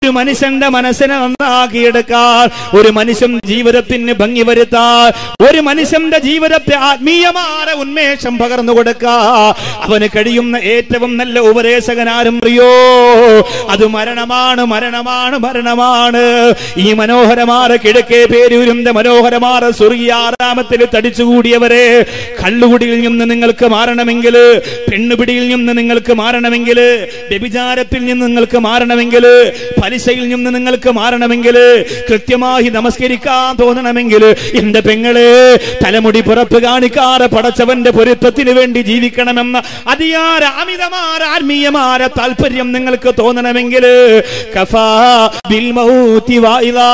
ഒരു മനുഷ്യന്റെ മനസ്സിനെ നന്നാക്കിയെടുക്കാൻ ഒരു മനുഷ്യൻ ജീവിതത്തിന് ഭംഗി വരുത്താൻ ഒരു മനുഷ്യന്റെ ജീവിതത്തെ ആത്മീയമായ ഉന്മേഷം പകർന്നു കൊടുക്കാ അവന് കഴിയുന്ന ഏറ്റവും നല്ല ഉപദേശകനാരും അറിയോ അത് മരണമാണ് മരണമാണ് മരണമാണ് ഈ മനോഹരമായ കിഴക്കേ പേരൂരിന്റെ മനോഹരമായ സ്വർഗീയാരാമത്തിൽ തടിച്ചുകൂടിയവരെ കള്ളുകുടിയിൽ നിന്ന് നിങ്ങൾക്ക് മാറണമെങ്കിൽ പെണ്ണുപിടിയിൽ നിന്ന് നിങ്ങൾക്ക് മാറണമെങ്കിൽ വ്യഭിചാരത്തിൽ നിന്ന് നിങ്ങൾക്ക് മാറണമെങ്കിൽ പലിശയിൽ നിന്ന് നിങ്ങൾക്ക് മാറണമെങ്കിൽ കൃത്യമായി നമസ്കരിക്കാൻ തോന്നണമെങ്കിൽ എന്റെ പെങ്ങളെ തലമുടി പുറത്ത് കാണിക്കാതെ പടച്ചവന്റെ പൊരുത്തത്തിന് വേണ്ടി ജീവിക്കണമെന്ന അതിയാര അമിതമായ ആത്മീയമായ താല്പര്യം നിങ്ങൾക്ക് തോന്നണമെങ്കിൽ കഫാ ബിൽ മൗതി വായിലാ.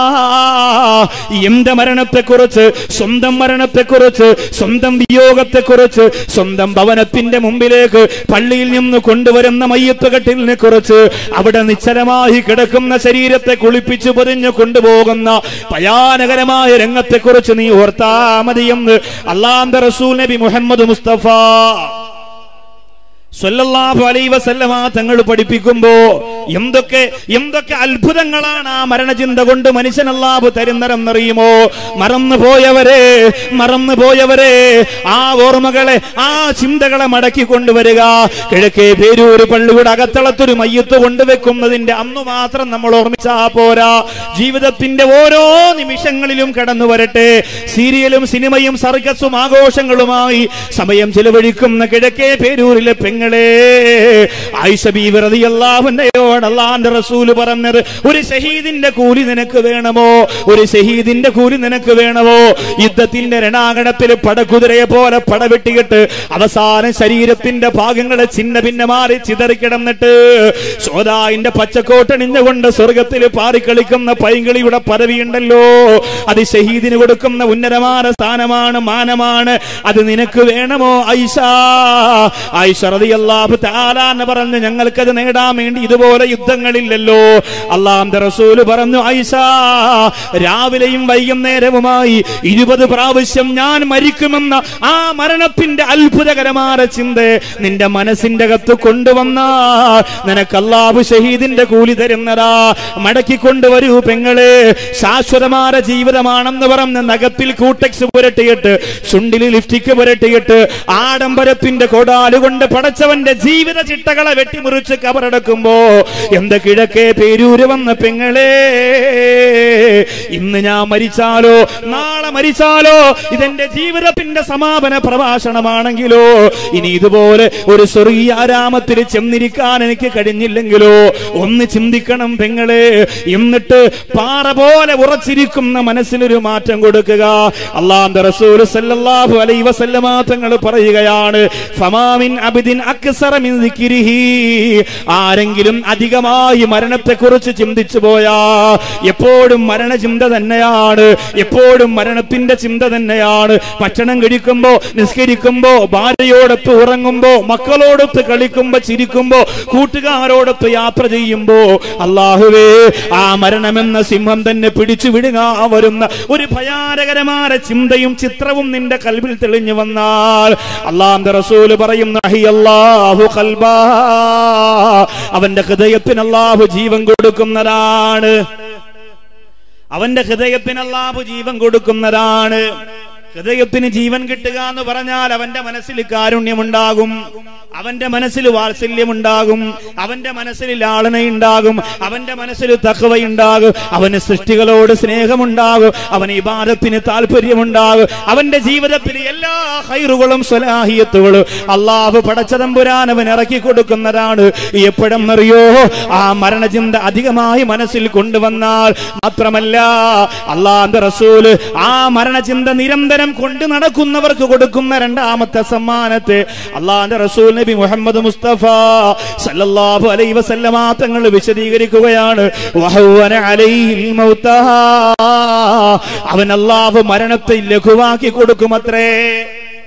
എന്റെ മരണത്തെക്കുറിച്ച് സ്വന്തം മരണത്തെക്കുറിച്ച് സ്വന്തം വിയോഗത്തെക്കുറിച്ച് സ്വന്തം ഭവനത്തിന്റെ മുമ്പിലേക്ക് പള്ളിയിൽ നിന്ന് കൊണ്ടുവരുന്ന മയ്യത്തുകെട്ടിലിനെ കുറിച്ച് അവിടെ നിശ്ചലമായി കിടക്കുന്ന ശരീരത്തെ കുളിപ്പിച്ചു പൊതിഞ്ഞു കൊണ്ടുപോകുന്ന ഭയാനകരമായ രംഗത്തെക്കുറിച്ച് നീ ഓർത്താ മതിയെന്ന് അള്ളാന്റെ റസൂൽ നബി മുഹമ്മദ് മുസ്തഫ സ്വല്ലല്ലാഹു അലൈഹി വസല്ലമ തങ്ങൾ പഠിപ്പിക്കുമ്പോ എന്തൊക്കെ എന്തൊക്കെ അത്ഭുതങ്ങളാണ് ആ മരണചിന്ത കൊണ്ട് മനുഷ്യൻ അല്ലാഹു തരുന്നതെന്നറിയുമോ മറന്നു പോയവരെ മറന്നു പോയവരെ ആ ഓർമ്മകളെ ആ ചിന്തകളെ മടക്കി കൊണ്ടുവരിക കിഴക്കേ പേരൂര് പള്ളിയുടെ അകത്തളത്തൊരു മയ്യത്ത് കൊണ്ടുവെക്കുന്നതിന്റെ അന്ന് മാത്രം നമ്മൾ ഓർമ്മിച്ചാ പോരാ ജീവിതത്തിന്റെ ഓരോ നിമിഷങ്ങളിലും കടന്നു വരട്ടെ സീരിയലും സിനിമയും സർക്കസും ആഘോഷങ്ങളുമായി സമയം ചിലവഴിക്കുന്ന കിഴക്കേ പേരൂരിലെ പെങ്ങളെ ആയിഷബീവറിയല്ലാവുന്നയോടല്ലാന്റെ റസൂല് പറഞ്ഞത് ഒരു ഷഹീദിന്റെ കൂലി നിനക്ക് വേണമോ ഒരു ഷഹീദിന്റെ കൂലി നിനക്ക് വേണമോ യുദ്ധത്തിന്റെ രണാകണത്തിൽ പടകുതിരയെ പോലെ പടവെട്ടിയിട്ട് അവസാനം ശരീരത്തിന്റെ ഭാഗങ്ങളെ ചിന്ന ഭിന്നമാറി ചിതറിക്കിടന്നിട്ട് സോദായിന്റെ പച്ചക്കോട്ടണിഞ്ഞുകൊണ്ട് സ്വർഗത്തിൽ പാറിക്കളിക്കുന്ന പൈങ്കിളിയുടെ പദവിയുണ്ടല്ലോ അത് ഷഹീദിന് കൊടുക്കുന്ന ഉന്നതമായ സ്ഥാനമാണ് മാനമാണ് അത് നിനക്ക് വേണമോ ഐഷ ഐഷ റളിയല്ലാഹു തആല എന്ന് പറഞ്ഞു ഞങ്ങൾക്കത് നേടാൻ വേണ്ടി ഇതുപോലെ യുദ്ധങ്ങളില്ലല്ലോ അള്ളാന്റെ റസൂല് പറഞ്ഞു ഐഷ രാവിലെയും വൈകുന്നേരവുമായി ഇരുപത് പ്രാവശ്യം ഞാൻ മരിക്കുമെന്ന ആ മരണത്തിന്റെ അത്ഭുതകരമായ ചിന്ത നിന്റെ മനസ്സിന്റെ അകത്ത് കൊണ്ടുവന്ന നിനക്ക് അല്ലാഹു ഷഹീദിന്റെ കൂലി തരുന്നതാ മടക്കി കൊണ്ടുവരൂ പെങ്ങളെ ശാശ്വതമായ ജീവിതമാണെന്ന് പറഞ്ഞ് നഖത്തിൽ കൂട്ടക്സ് പുരട്ടിയിട്ട് ചുണ്ടിൽ ലിഫ്റ്റിക്ക് പുരട്ടിയിട്ട് ആഡംബരത്തിന്റെ കൊടാലുകൊണ്ട് പടച്ചവന്റെ ജീവിത ചിട്ടകളെ വെട്ടിമുറിച്ച് കബറടക്കുമ്പോ എന്ത് കിഴക്കേ പേരൂര് വന്ന പെങ്ങളെ ഇന്ന് ഞാൻ മരിച്ചാലോ നാളെ മരിച്ചാലോ ഇതെന്റെ ജീവിതത്തിന്റെ സമാപന പ്രഭാഷണമാണെങ്കിലോ ഇനി ഇതുപോലെ ഒരു സ്വർഗീയ ആരാമത്തിൽ ചെന്നിരിക്കാൻ എനിക്ക് കഴിഞ്ഞില്ലെങ്കിലോ ഒന്ന് ചിന്തിക്കണം പെങ്ങളെ എന്നിട്ട് പാറ പോലെ ഉറച്ചിരിക്കുന്ന മനസ്സിനൊരു മാറ്റം കൊടുക്കുക അള്ളാന്റെ റസൂൽ സല്ലല്ലാഹു അലൈഹി വസല്ലമ തങ്ങൾ പറയുകയാണ് ഫമാമിൻ അബ്ദിൻ അക്സറ മിൻ ദിക്രിഹി ആരെങ്കിലും അധികമായി മരണത്തെക്കുറിച്ച് ചിന്തിച്ചു പോയാ എപ്പോഴും മരണചിന്ത തന്നെയാണ് എപ്പോഴും മരണത്തിന്റെ ചിന്ത തന്നെയാണ് ഭക്ഷണം കഴിക്കുമ്പോ നിസ്കരിക്കുമ്പോ ഭാര്യയോടൊത്ത് ഉറങ്ങുമ്പോ മക്കളോടൊത്ത് കളിക്കുമ്പോ ചിരിക്കുമ്പോ കൂട്ടുകാരോടൊത്ത് യാത്ര ചെയ്യുമ്പോ അള്ളാഹുവേ ആ മരണമെന്ന സിംഹം തന്നെ പിടിച്ചു വിടുക വരുന്ന ഒരു ഭയാനകരമായ ചിന്തയും ചിത്രവും നിന്റെ കൽവിൽ തെളിഞ്ഞു വന്നാൽ അള്ളാന്റെ റസൂല് പറയുന്ന അല്ലാഹു ഖൽബാ അവന്റെ ഹൃദയത്തിന് അല്ലാഹു ജീവൻ കൊടുക്കുന്നതാണ് അവന്റെ ഹൃദയത്തിന് അല്ലാഹു ജീവൻ കൊടുക്കുന്നതാണ് ഹൃദയത്തിന് ജീവൻ കിട്ടുക എന്ന് പറഞ്ഞാൽ അവന്റെ മനസ്സിൽ കാരുണ്യമുണ്ടാകും അവന്റെ മനസ്സിൽ വാത്സല്യമുണ്ടാകും അവന്റെ മനസ്സിൽ ലാളനയുണ്ടാകും അവന്റെ മനസ്സിൽ തക്കവയുണ്ടാകും അവന് സൃഷ്ടികളോട് സ്നേഹമുണ്ടാകും അവന് ഇബാദത്തിന് താല്പര്യമുണ്ടാകും അവന്റെ ജീവിതത്തിൽ എല്ലാ ഹൈറുകളും സ്വലാഹിയത്തുകളും അള്ളാഹു പടച്ചതമ്പുരാൻ അവൻ ഇറക്കി കൊടുക്കുന്നതാണ് എപ്പോഴെന്നറിയോ ആ മരണചിന്ത അധികമായി മനസ്സിൽ കൊണ്ടുവന്നാൽ മാത്രമല്ല അള്ളാന്റെ റസൂല് ആ മരണചിന്ത നിരന്തരം കൊണ്ട് നടക്കുന്നവർക്ക് കൊടുക്കുന്ന രണ്ടാമത്തെ സമ്മാനത്തെ അള്ളാന്റെ റസൂൽ നബി മുഹമ്മദ് മുസ്തഫ സല്ലല്ലാഹു അലൈഹി വസല്ലമ തങ്ങൾ വിശദീകരിക്കുകയാണ് വഹവന അലൈഹിൽ മൗതാ അവൻ അള്ളാഹു മരണത്തെ ലഘുവാക്കി കൊടുക്കുമത്രേ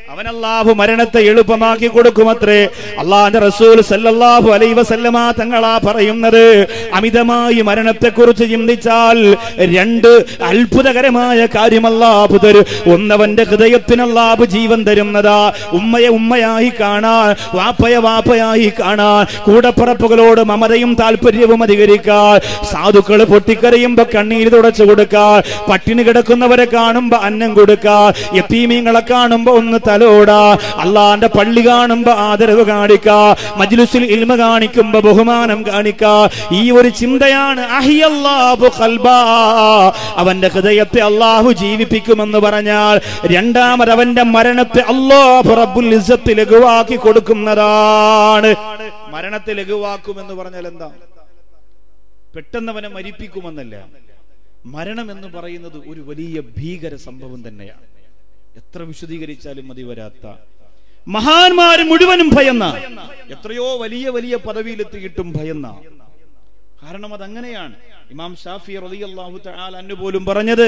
അവൻ അല്ലാഹു മരണത്തെ എളുപ്പമാക്കി കൊടുക്കുമത്രേ അള്ളാന്റെ റസൂൽ സല്ലല്ലാഹു അലൈഹി വസല്ലമ തങ്ങളാ പറയുന്നത് അമിതമായി മരണത്തെക്കുറിച്ച് ചിന്തിച്ചാൽ രണ്ട് അത്ഭുതകരമായ കാര്യം അല്ലാഹു തരും ഒന്നവന്റെ ഹൃദയത്തിന് അല്ലാഹു ജീവൻ തരുന്നതാ ഉമ്മയെ ഉമ്മയായി കാണാൻ വാപ്പയെ വാപ്പയായി കാണാൻ കൂടപ്പറപ്പുകളോട് മമതയും താല്പര്യവും അധികരിക്കാൻ സാധുക്കൾ പൊട്ടിക്കരയുമ്പോ കണ്ണീര് തുടച്ചു കൊടുക്കാൻ പട്ടിണി കിടക്കുന്നവരെ കാണുമ്പോ അന്നം കൊടുക്കാൻ യത്തീമീങ്ങളെ കാണുമ്പോ ഒന്ന് തലോടാ അള്ളാന്റെ പള്ളി കാണുമ്പോ ആദരവ് കാണിക്കാ മജ്ലിസിൽ ഇൽമ കാണിക്കുമ്പോ ബഹുമാനം കാണിക്കാ ഈ ഒരു ചിന്തയാണ് അഹിയല്ലാഹു ഖൽബാ. അവന്റെ ഹൃദയത്തെ അള്ളാഹു ജീവിപ്പിക്കുമെന്ന് പറഞ്ഞാൽ രണ്ടാമത് അവന്റെ മരണത്തെ അള്ളാഹു റബ്ബുൽ ഇസ്സത്ത് ലഘുവാക്കി കൊടുക്കുന്നതാണ് മരണത്തെ ലഘുവാക്കുമെന്ന് പറഞ്ഞാൽ എന്താ പെട്ടെന്ന് അവനെ മരിപ്പിക്കുമെന്നല്ല മരണം എന്ന് പറയുന്നത് ഒരു വലിയ ഭീകര സംഭവം തന്നെയാണ് എത്ര വിശദീകരിച്ചാലും മതി വരാത്ത മഹാന്മാര് മുഴുവനും ഭയന്ന എത്രയോ വലിയ വലിയ പദവിയിലെത്തിയിട്ടും ഭയന്ന കാരണം അതങ്ങനെയാണ് ഇമാം ഷാഫി റളിയല്ലാഹു തആല അന്നു പോലും പറഞ്ഞത്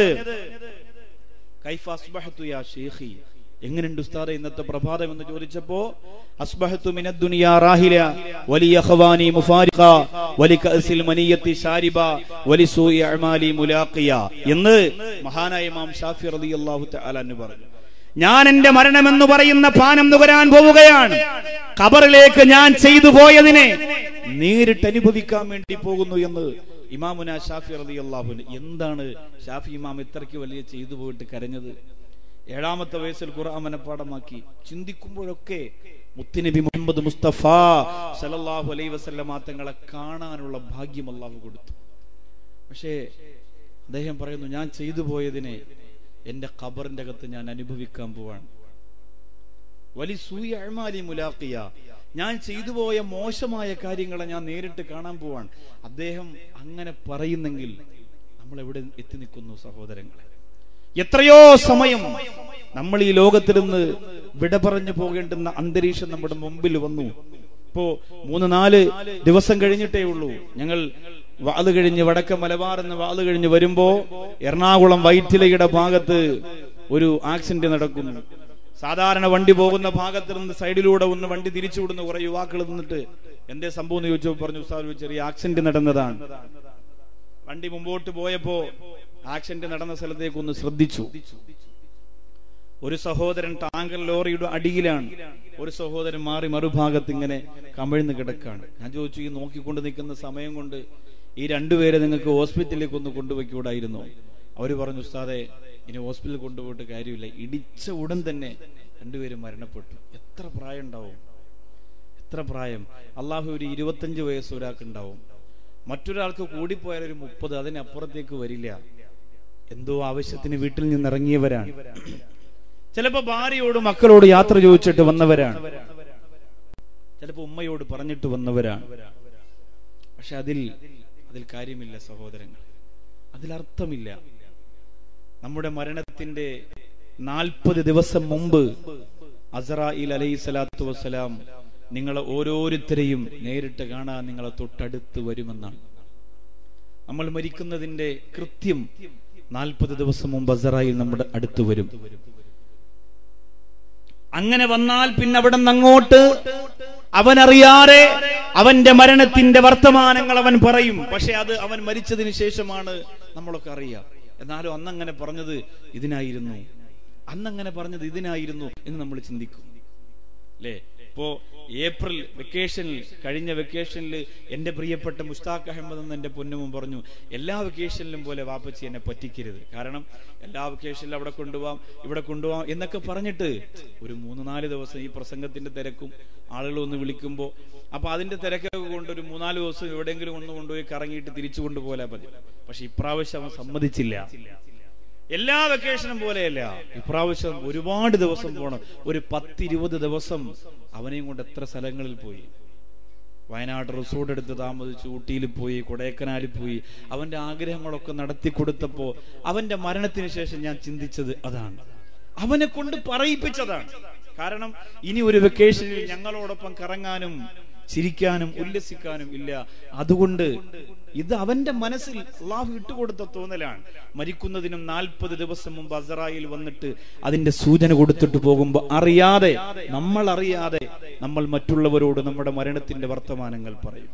കൈഫ അസ്ബഹതു യാ ഷേഖി എങ്ങനെയുണ്ട് ഉസ്താദെ ഇന്നത്തെ പ്രഭാതം എന്ന് ചോദിച്ചപ്പോ അസ്ബഹത്തു മിനദ് ദുനിയാ റാഹില വലിയ ഖവാനി മുഫാരിഖ വലി കഅസിൽ മനിയത്തി ശാരിബ വലി സൂഇ അഅമാലി മുലാഖിയ എന്ന് മഹാനായ ഇമാം ഷാഫി റളിയല്ലാഹു തആല അന്നു പറഞ്ഞു ഞാൻ എന്റെ മരണമെന്ന് പറയുന്ന പാനം നുകരാൻ പോവുകയാണ് ഖബറിലേക്ക് ഞാൻ ചെയ്തു പോയതിനെ നേരിട്ട് അനുഭവിക്കാൻ വേണ്ടി പോകുന്നു എന്ന് ഇമാമുന ഷാഫി റതി അള്ളാഹുന് എന്താണ് ഷാഫി ഇമാം ഇത്രയ്ക്ക് വലിയ ചെയ്തു പോയിട്ട് കരഞ്ഞത് ഏഴാമത്തെ വയസ്സിൽ ഖുർആൻ മനപ്പാടമാക്കി ചിന്തിക്കുമ്പോഴൊക്കെ മുത്തുനബി മുഹമ്മദ് മുസ്തഫ സല്ലല്ലാഹു അലൈഹി വസല്ലമ തങ്ങളെ കാണാനുള്ള ഭാഗ്യം അള്ളാഹു കൊടുത്തു പക്ഷേ അദ്ദേഹം പറയുന്നു ഞാൻ ചെയ്തു പോയതിനെ എന്റെ ഖബറിന്റെ അകത്ത് ഞാൻ അനുഭവിക്കാൻ പോവാണ് വലി സൂയ അഴ്മാലി മുലാഖിയ ഞാൻ ചെയ്തു പോയ മോശമായ കാര്യങ്ങളെ ഞാൻ നേരിട്ട് കാണാൻ പോവാണ് അദ്ദേഹം അങ്ങനെ പറയുന്നെങ്കിൽ നമ്മൾ എവിടെ എത്തി നിൽക്കുന്നു സഹോദരങ്ങളെ എത്രയോ സമയം നമ്മൾ ഈ ലോകത്തിൽ നിന്ന് വിട പറഞ്ഞു പോകേണ്ടുന്ന അന്തരീക്ഷം നമ്മുടെ മുമ്പിൽ വന്നു ഇപ്പോ മൂന്ന് നാല് ദിവസം കഴിഞ്ഞിട്ടേ ഉള്ളൂ ഞങ്ങൾ വാത് കഴിഞ്ഞ് വടക്ക മലബാർ എന്ന് വാത് കഴിഞ്ഞ് വരുമ്പോ എറണാകുളം വൈറ്റിലയുടെ ഭാഗത്ത് ഒരു ആക്സിഡന്റ് നടക്കുന്നു സാധാരണ വണ്ടി പോകുന്ന ഭാഗത്ത് നിന്ന് സൈഡിലൂടെ ഒന്ന് വണ്ടി തിരിച്ചുവിടുന്ന കുറെ യുവാക്കൾ നിന്നിട്ട് എന്തേ സംഭവം എന്ന് ചോദിച്ചപ്പോൾ പറഞ്ഞു ഉസ്താദ് ഒരു ചെറിയ ആക്സിഡന്റ് നടന്നതാണ് വണ്ടി മുമ്പോട്ട് പോയപ്പോ ആക്സിഡന്റ് നടന്ന സ്ഥലത്തേക്ക് ഒന്ന് ശ്രദ്ധിച്ചു ഒരു സഹോദരൻ ടാങ്കർ ലോറിയുടെ അടിയിലാണ് ഒരു സഹോദരൻ മാറി മറുഭാഗത്ത് ഇങ്ങനെ കമിഴ്ന്ന് കിടക്കാണ് ഞാൻ ചോദിച്ചു ഈ നോക്കിക്കൊണ്ട് നിൽക്കുന്ന സമയം കൊണ്ട് ഈ രണ്ടുപേരെ നിങ്ങൾക്ക് ഹോസ്പിറ്റലിലേക്ക് ഒന്ന് കൊണ്ടുപോയിക്കൂടായിരുന്നു അവര് പറഞ്ഞു ഉസ്താദെ ഇനി ഹോസ്പിറ്റലിൽ കൊണ്ടുപോയിട്ട് കാര്യമില്ല ഇടിച്ച ഉടൻ തന്നെ രണ്ടുപേരും മരണപ്പെട്ടു എത്ര പ്രായം ഉണ്ടാവും എത്ര പ്രായം അള്ളാഹു ഒരു ഇരുപത്തഞ്ച് വയസ്സ് ഒരാൾക്ക് ഉണ്ടാവും മറ്റൊരാൾക്ക് കൂടിപ്പോയാൽ ഒരു മുപ്പത് അതിനപ്പുറത്തേക്ക് വരില്ല എന്തോ ആവശ്യത്തിന് വീട്ടിൽ നിന്ന് ഇറങ്ങിയവരാണ് ചിലപ്പോ ഭാര്യയോട് മക്കളോട് യാത്ര ചോദിച്ചിട്ട് വന്നവരാണ് ചിലപ്പോ ഉമ്മയോട് പറഞ്ഞിട്ട് വന്നവരാണ് പക്ഷെ അതിൽ അതിൽ കാര്യമില്ല സഹോദരങ്ങൾ അതിലർത്ഥമില്ല നമ്മുടെ മരണത്തിന്റെ നാൽപ്പത് ദിവസം മുമ്പ് അസറായിൽ അലൈഹി സ്വലാത്തു വസ്സലാം നിങ്ങളെ ഓരോരുത്തരെയും നേരിട്ട് കാണാൻ നിങ്ങളെ തൊട്ടടുത്ത് വരുമെന്നാണ് നമ്മൾ മരിക്കുന്നതിന്റെ കൃത്യം നാൽപ്പത് ദിവസം മുമ്പ് അസറായിൽ നമ്മുടെ അടുത്ത് വരും അങ്ങനെ വന്നാൽ പിന്നെ അവിടെ നിന്ന് അങ്ങോട്ട് അവനറിയാതെ അവന്റെ മരണത്തിന്റെ വർത്തമാനങ്ങൾ അവൻ പറയും പക്ഷെ അത് അവൻ മരിച്ചതിന് ശേഷമാണ് നമ്മളൊക്കെ അറിയാം എന്നാലും അന്നങ്ങനെ പറഞ്ഞത് ഇതിനായിരുന്നു അന്നങ്ങനെ പറഞ്ഞത് ഇതിനായിരുന്നു എന്ന് നമ്മൾ ചിന്തിക്കും അല്ലേ ഇപ്പോ ഏപ്രിൽ വെക്കേഷനിൽ കഴിഞ്ഞ വെക്കേഷനിൽ എന്റെ പ്രിയപ്പെട്ട മുസ്താഖ് അഹമ്മദ് എന്ന് എന്റെ പൊന്നുമും പറഞ്ഞു എല്ലാ വെക്കേഷനിലും പോലെ വാപ്പച്ചി എന്നെ പറ്റിക്കരുത് കാരണം എല്ലാ വെക്കേഷനിലും അവിടെ കൊണ്ടുപോവാം ഇവിടെ കൊണ്ടുപോവാം എന്നൊക്കെ പറഞ്ഞിട്ട് ഒരു മൂന്ന് നാല് ദിവസം ഈ പ്രസംഗത്തിന്റെ തിരക്കും ആളുകൾ ഒന്ന് വിളിക്കുമ്പോൾ അപ്പൊ അതിന്റെ തിരക്കൊക്കെ കൊണ്ട് ഒരു മൂന്നാല് ദിവസം എവിടെയെങ്കിലും ഒന്ന് കൊണ്ടുപോയി കറങ്ങിയിട്ട് തിരിച്ചു കൊണ്ടുപോലെ മതി പക്ഷെ ഇപ്രാവശ്യം അവൻ സമ്മതിച്ചില്ല എല്ലാ വെക്കേഷനും പോലെയല്ല ഇപ്രാവശ്യം ഒരുപാട് ദിവസം പോണം ഒരു പത്തിരുപത് ദിവസം അവനെയും കൊണ്ട് എത്ര സ്ഥലങ്ങളിൽ പോയി വയനാട് റിസോർട്ട് എടുത്ത് താമസിച്ചു ഊട്ടിയിൽ പോയി കൊടൈക്കനാലിൽ പോയി അവന്റെ ആഗ്രഹങ്ങളൊക്കെ നടത്തി കൊടുത്തപ്പോ അവന്റെ മരണത്തിന് ശേഷം ഞാൻ ചിന്തിച്ചത് അതാണ് അവനെ കൊണ്ട് പറയിപ്പിച്ചതാണ് കാരണം ഇനി ഒരു വെക്കേഷനിൽ ഞങ്ങളോടൊപ്പം കറങ്ങാനും ചിരിക്കാനും ഉല്ലസിക്കാനും ഇല്ല അതുകൊണ്ട് ഇത് അവന്റെ മനസ്സിൽ അള്ളാഹു ഇട്ടുകൊടുത്ത തോന്നലാണ് മരിക്കുന്നതിനും നാൽപ്പത് ദിവസം മുമ്പ് അസറായിൽ വന്നിട്ട് അതിന്റെ സൂചന കൊടുത്തിട്ട് പോകുമ്പോൾ അറിയാതെ നമ്മൾ അറിയാതെ നമ്മൾ മറ്റുള്ളവരോട് നമ്മുടെ മരണത്തിന്റെ വർത്തമാനങ്ങൾ പറയും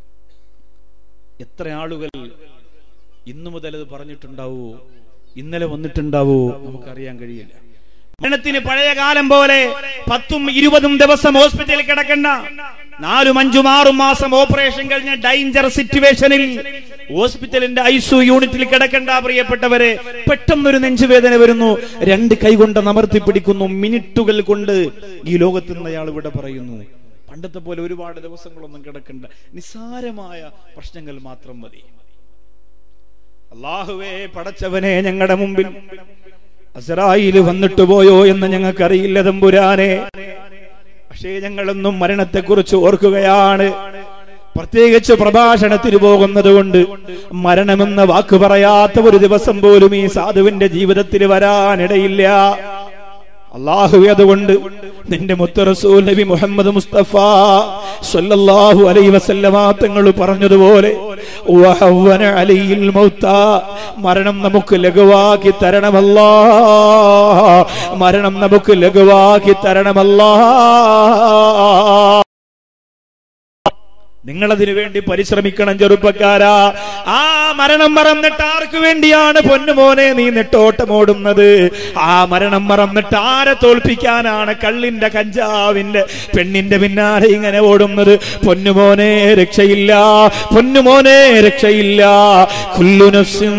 എത്ര ആളുകൾ ഇന്നു മുതൽ അത് പറഞ്ഞിട്ടുണ്ടാവോ ഇന്നലെ വന്നിട്ടുണ്ടാവോ നമുക്കറിയാൻ കഴിയില്ല മരണത്തിന് പഴയ കാലം പോലെ പത്തും ഇരുപതും ദിവസം ഹോസ്പിറ്റലിൽ കിടക്കണ്ട നാലും അഞ്ചും ആറും മാസം ഓപ്പറേഷൻ കഴിഞ്ഞ ഡേഞ്ചർ സിറ്റുവേഷനിൽ ഹോസ്പിറ്റലിന്റെ ഐസു യൂണിറ്റിൽ കിടക്കണ്ട പ്രിയപ്പെട്ടവരെ പെട്ടെന്നൊരു നെഞ്ചുവേദന വരുന്നു രണ്ട് കൈകൊണ്ട് നമർത്തി പിടിക്കുന്നു മിനിറ്റുകൾ കൊണ്ട് ഈ ലോകത്ത് നിന്ന് അയാൾ ഇവിടെ പറയുന്നു പണ്ടത്തെ പോലെ ഒരുപാട് ദിവസങ്ങളൊന്നും കിടക്കണ്ട നിസ്സാരമായ പ്രശ്നങ്ങൾ മാത്രം മതി അള്ളാഹുവേ പടച്ചവനെ ഞങ്ങളുടെ മുമ്പിൽ അസറായിൽ വന്നിട്ട് പോയോ എന്ന് ഞങ്ങൾക്കറിയില്ല തമ്പുരാനെ പക്ഷേ ഞങ്ങളൊന്നും മരണത്തെക്കുറിച്ച് ഓർക്കുകയാണ് പ്രത്യേകിച്ച് പ്രഭാഷണത്തിന് പോകുന്നത് കൊണ്ട് മരണമെന്ന വാക്ക് പറയാത്ത ഒരു ദിവസം പോലും ഈ സാധുവിന്റെ ജീവിതത്തിൽ വരാനിടയില്ല അള്ളാഹു അതുകൊണ്ട് നിന്റെ മുത്തറസൂൽ നബി മുഹമ്മദ് മുസ്തഫ സല്ലല്ലാഹു അലൈഹി വസല്ലമ തങ്ങൾ പറഞ്ഞതുപോലെ വഹവന അലൈഹിൽ മൗത്ത മരണം നമുക്ക് ലഘുവാക്കി തരണമല്ലാ മരണം നമുക്ക് ലഘുവാക്കി തരണമല്ലാ നിങ്ങളതിനു വേണ്ടി പരിശ്രമിക്കണം ചെറുപ്പക്കാരാ ആ മരണം മറന്നിട്ട് ആർക്ക് വേണ്ടിയാണ് പൊന്നുമോനെ നീ നെട്ടോട്ടമോടുന്നത് ആ മരണം മറന്നിട്ട് ആരെ തോൽപ്പിക്കാനാണ് കള്ളിന്റെ കഞ്ചാവിന്റെ പെണ്ണിന്റെ പിന്നാലെ ഇങ്ങനെ ഓടുന്നത് പൊന്നുമോനെ രക്ഷയില്ല പൊന്നുമോനെ രക്ഷയില്ല കുല്ലു നഫ്സിൻ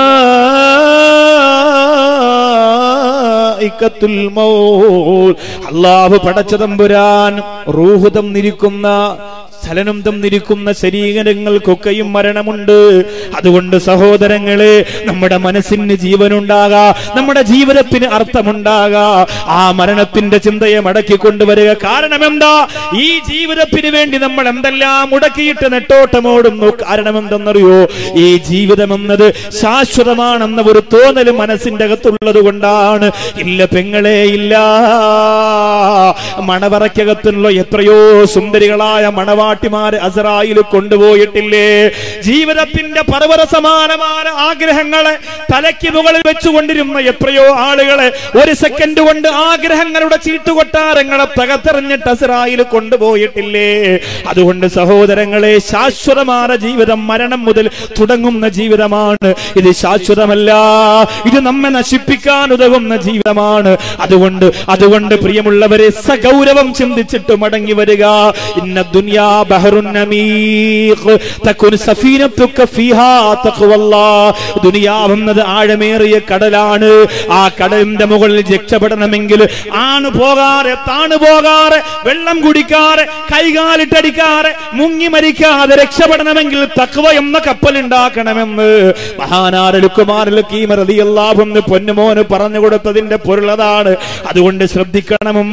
ദാഇഖത്തുൽ മൗത്ത് അള്ളാഹു പടച്ച തമ്പുരാൻ റൂഹ് തന്നിരിക്കുന്ന ചലനം തന്നിരിക്കുന്ന ശരീരങ്ങൾക്കൊക്കെയും മരണമുണ്ട് അതുകൊണ്ട് സഹോദരങ്ങളെ നമ്മുടെ മനസ്സിന് ജീവനുണ്ടാകാ നമ്മുടെ ജീവിതത്തിന് അർത്ഥമുണ്ടാകാ ആ മരണത്തിന്റെ ചിന്തയെ മടക്കി കൊണ്ടുവരിക കാരണം എന്താ ഈ ജീവിതത്തിന് വേണ്ടി നമ്മൾ എന്തെല്ലാം മുടക്കിയിട്ട് നെട്ടോട്ടമോടുന്നു കാരണം എന്തെന്നറിയോ ഈ ജീവിതം എന്നത് ശാശ്വതമാണെന്ന ഒരു തോന്നൽ മനസ്സിന്റെ അകത്തുള്ളത് കൊണ്ടാണ് ഇല്ല പെങ്ങളെ ഇല്ല മണവറയ്ക്കകത്തുള്ള എത്രയോ സുന്ദരികളായ മണവാട്ടിമാര് അസറായിൽ കൊണ്ടുപോയിട്ടില്ലേ ജീവിതത്തിന്റെ പർവ്വത സമാനമായ ആഗ്രഹങ്ങളെ തലയ്ക്ക് മുകളിൽ വെച്ചുകൊണ്ടിരുന്ന എത്രയോ ആളുകളെ ഒരു സെക്കൻഡ് കൊണ്ട് ആഗ്രഹങ്ങളുടെ ചീട്ടുകൊട്ടാരങ്ങളെ തകർത്തെറിഞ്ഞിട്ട് അസറായിൽ കൊണ്ടുപോയിട്ടില്ലേ അതുകൊണ്ട് സഹോദരങ്ങളെ ശാശ്വതമായ ജീവിതം മരണം മുതൽ തുടങ്ങുന്ന ജീവിതമാണ് ഇത് ശാശ്വതമല്ല ഇത് നമ്മെ നശിപ്പിക്കാൻ ഉതകുന്ന ജീവിതമാണ് അതുകൊണ്ട് അതുകൊണ്ട് പ്രിയമുള്ളവരെ സഗൗരവം ചിന്തിച്ചിട്ട് മടങ്ങി വരിക ഇന്ന ദുനിയാ ബഹറുൻ നമീഖ് തകുൻ സഫീനത്തുക ഫീഹാ തഖ്വല്ലാ ദുനിയാവെന്നത് ആഴമേറിയ കടലാണ് ആ കടലിന്റെ മുകളിൽ രക്ഷപ്പെടണമെങ്കിൽ ആണ് പോകാറെ താണ് പോകാറെ വെള്ളം കുടിക്കാറെ കൈകാലിട്ടടിക്കാറെ മുങ്ങി മരിക്കാതെ രക്ഷപ്പെടണമെങ്കിൽ തക്വ എന്ന കപ്പൽ ഉണ്ടാക്കണമെന്ന് മഹാനാരലുക്കുമാരലുക്കീമറിയല്ലാവെന്ന് പൊന്നുമോന് പറഞ്ഞു കൊടുത്തതിന്റെ പൊരുളതാണ് അതുകൊണ്ട് ശ്രദ്ധിക്കണമമ്മ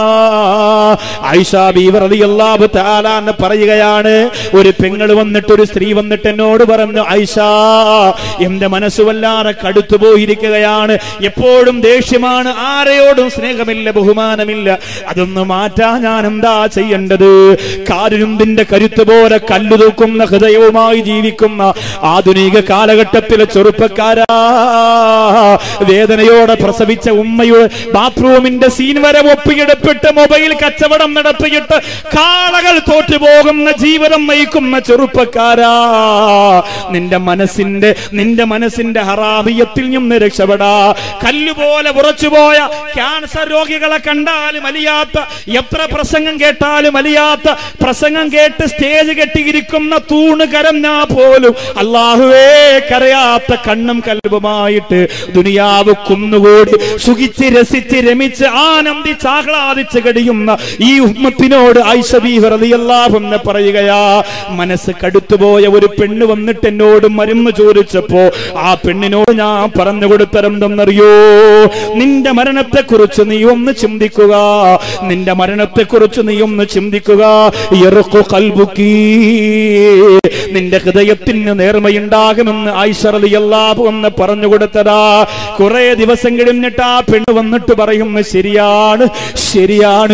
ആയിഷ ബീവർ റളിയല്ലാഹു തആല എന്ന് പറയുകയാണ് ഒരു പെങ്ങൾ വന്നിട്ട് ഒരു സ്ത്രീ വന്നിട്ട് എന്നോട് പറഞ്ഞു ആയിഷ എന്റെ മനസ്സ് വല്ലാതെ കടുത്തു പോയിരിക്കുകയാണ് എപ്പോഴും ദേഷ്യമാണ് ആരെയോടും സ്നേഹമില്ല ബഹുമാനമില്ല അതൊന്ന് മാറ്റാൻ ഞാൻ എന്താ ചെയ്യേണ്ടത് കാരുരുമ്പിന്റെ കരുത്ത് പോലെ കല്ലു തൂക്കുന്ന ഹൃദയവുമായി ജീവിക്കുന്ന ആധുനിക കാലഘട്ടത്തിലെ ചെറുപ്പക്കാരാ വേദനയോടെ പ്രസവിച്ച ഉമ്മയുടെ ബാത്റൂമിന്റെ സീൻ വരെ ഒപ്പിയെടുപ്പിട്ട് മൊബൈൽ കച്ചവടം നടത്തിയിട്ട് കാളകൾ തോറ്റുപോകുന്ന ജീവിതം നയിക്കുന്ന ചെറുപ്പക്കാരാ നിന്റെ മനസ്സിന്റെ നിന്റെ മനസ്സിന്റെ ഹറാമിയത്തിൽ നിന്ന് രക്ഷപ്പെടാ കല്ലുപോലെ ഉറച്ചുപോയ ക്യാൻസർ രോഗികളെ കണ്ടാലും അലിയാത്ത എത്ര പ്രസംഗം കേട്ടാലും അലിയാത്ത പ്രസംഗം കേട്ട് സ്റ്റേജ് കെട്ടിയിരിക്കുന്ന തൂണ് കരഞ്ഞാ പോലും അള്ളാഹുവേ കരയാത്ത കണ്ണും കൽബുമായിട്ട് ദുനിയാവ് കുന്നുകൂടി സുഖിച്ച് രസിച്ച് രമിച്ച് ആനന്ദിച്ച് ആഹ്ലാദിച്ച് കഴിയുന്ന ഈ ഉമ്മത്തിനോട് ഐഷബീഹറിയല്ലാഹെന്ന് പറയുകയാ മനസ്സ് കടുത്തുപോയ ഒരു പെണ്ണ് വന്നിട്ട് എന്നോട് മരുന്ന് ചോദിച്ചപ്പോ ആ പെണ്ണിനോട് ഞാൻ പറഞ്ഞു കൊടുത്തരെന്തെന്നറിയോ നിന്റെ മരണത്തെ കുറിച്ച് നീ ഒന്ന് ചിന്തിക്കുക നിന്റെ മരണത്തെ കുറിച്ച് നീ ഒന്ന് ചിന്തിക്കുക ഇറക്കു കൽബുക്കീ നിന്റെ ഹൃദയത്തിന് നേർമയുണ്ടാകുമെന്ന് ഐശ്വറിയല്ലാഹു എന്ന് പറഞ്ഞു കൊടുത്തതാ കുറെ ദിവസം കഴിഞ്ഞിട്ട് ആ പെണ്ണ് വന്നിട്ട് പറയുന്നു ശരിയാണ് ശരിയാണ് വിവി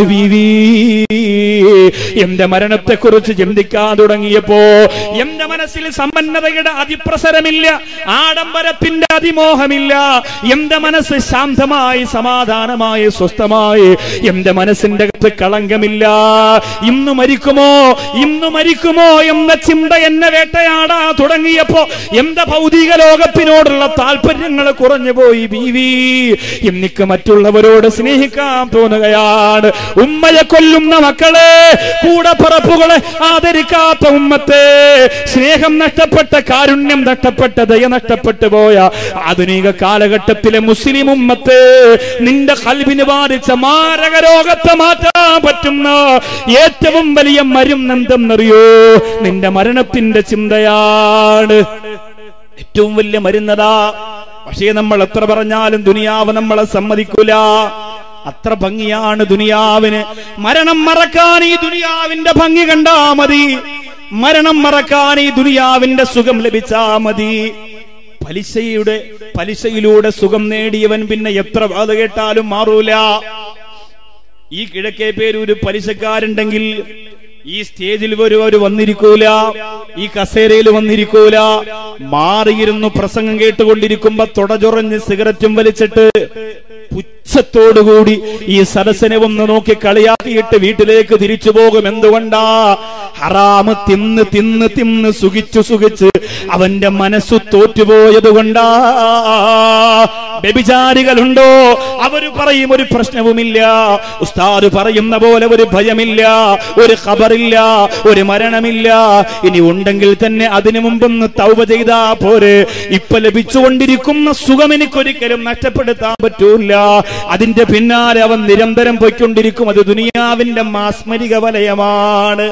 എന്റെ മരണത്തെക്കുറിച്ച് ചിന്തിക്കാൻ തുടങ്ങിയപ്പോ എന്റെ മനസ്സിൽ സമ്പന്നതയുടെ അതിപ്രസരമില്ല ആഡംബരത്തിന്റെ അതിമോഹമില്ല എന്റെ മനസ്സ് ശാന്തമായി സമാധാനമായി സ്വസ്ഥമായി എന്റെ മനസ്സിന്റെ അകത്ത് കളങ്കമില്ല ഇന്ന് മരിക്കുമോ ഇന്ന് മരിക്കുമോ എന്ന ചിന്ത എന്നെ വേട്ടയാടാ തുടങ്ങിയപ്പോ എന്റെ ഭൗതിക ലോകത്തിനോടുള്ള താല്പര്യങ്ങൾ കുറഞ്ഞു പോയി ബീവി എനിക്ക് മറ്റുള്ളവരോട് സ്നേഹിക്കാൻ തോന്നുകയാണ് ഉമ്മയെ കൊല്ലുന്ന മക്കളെ കൂടപ്പറപ്പുകളെ ആദരിക്കാത്ത ഉമ്മത്തെ സ്നേഹം നഷ്ടപ്പെട്ട കാരുണ്യം നഷ്ടപ്പെട്ട ദയ നഷ്ടപ്പെട്ടു പോയ ആധുനിക കാലഘട്ടത്തിലെ മുസ്ലിം ഉമ്മത്തെ നിന്റെ കൽവിന് ബാധിച്ച മാരക രോഗത്തെ മാറ്റാൻ പറ്റുന്ന ഏറ്റവും വലിയ മരുന്നെന്തെന്നറിയോ നിന്റെ മരണത്തിന്റെ ചിന്തയാണ് ഏറ്റവും വലിയ മരുന്നതാ പക്ഷേ നമ്മൾ എത്ര പറഞ്ഞാലും ദുനിയാവ് നമ്മളെ സമ്മതിക്കൂല അത്ര ഭംഗിയാണ് ദുനിയാവിന് മരണം മറക്കാൻ ഈ ദുനിയാവിന്റെ ഭംഗി കണ്ടാ മതി മരണം മറക്കാൻ ഈ ദുനിയാവിന്റെ സുഖം ലഭിച്ചാ മതി പലിശയുടെ പലിശയിലൂടെ സുഖം നേടിയവൻ പിന്നെ എത്ര ബാധ കേട്ടാലും മാറൂല ഈ കിഴക്കേ പേരൂര് പലിശക്കാരുണ്ടെങ്കിൽ ഈ സ്റ്റേജിൽ ഒരു ഒരു വന്നിരിക്കൂല ഈ കസേരയിൽ വന്നിരിക്കൂല മാറിയിരുന്നു പ്രസംഗം കേട്ടുകൊണ്ടിരിക്കുമ്പോ തുടചൊറഞ്ഞ് സിഗരറ്റും വലിച്ചിട്ട് പുച്ഛത്തോടുകൂടി ഈ സദസ്സിനെ ഒന്ന് നോക്കി കളിയാക്കിയിട്ട് വീട്ടിലേക്ക് തിരിച്ചു പോകും എന്തുകൊണ്ടാ ഹറാമ് തിന്ന് തിന്ന് തിന്ന് സുഖിച്ചു സുഖിച്ച് അവന്റെ മനസ്സു തോറ്റുപോയത് കൊണ്ടാ വ്യഭിചാരികളുണ്ടോ അവര് പറയും ഒരു പ്രശ്നവുമില്ല ഉസ്താദ് പറയുന്ന പോലെ ഒരു ഭയമില്ല ഒരു ഖബറില്ല ഒരു മരണമില്ല ഇനി ഉണ്ടെങ്കിൽ തന്നെ അതിനു മുമ്പൊന്ന് തൗബ ചെയ്താ പോരെ ഇപ്പൊ ലഭിച്ചുകൊണ്ടിരിക്കുന്ന സുഖം എനിക്കൊരിക്കലും നഷ്ടപ്പെടുത്താൻ പറ്റൂല അതിന്റെ പിന്നാലെ അവൻ നിരന്തരം പോയിക്കൊണ്ടിരിക്കും അത് ദുനിയാവിന്റെ മാസ്മരിക വലയമാണ്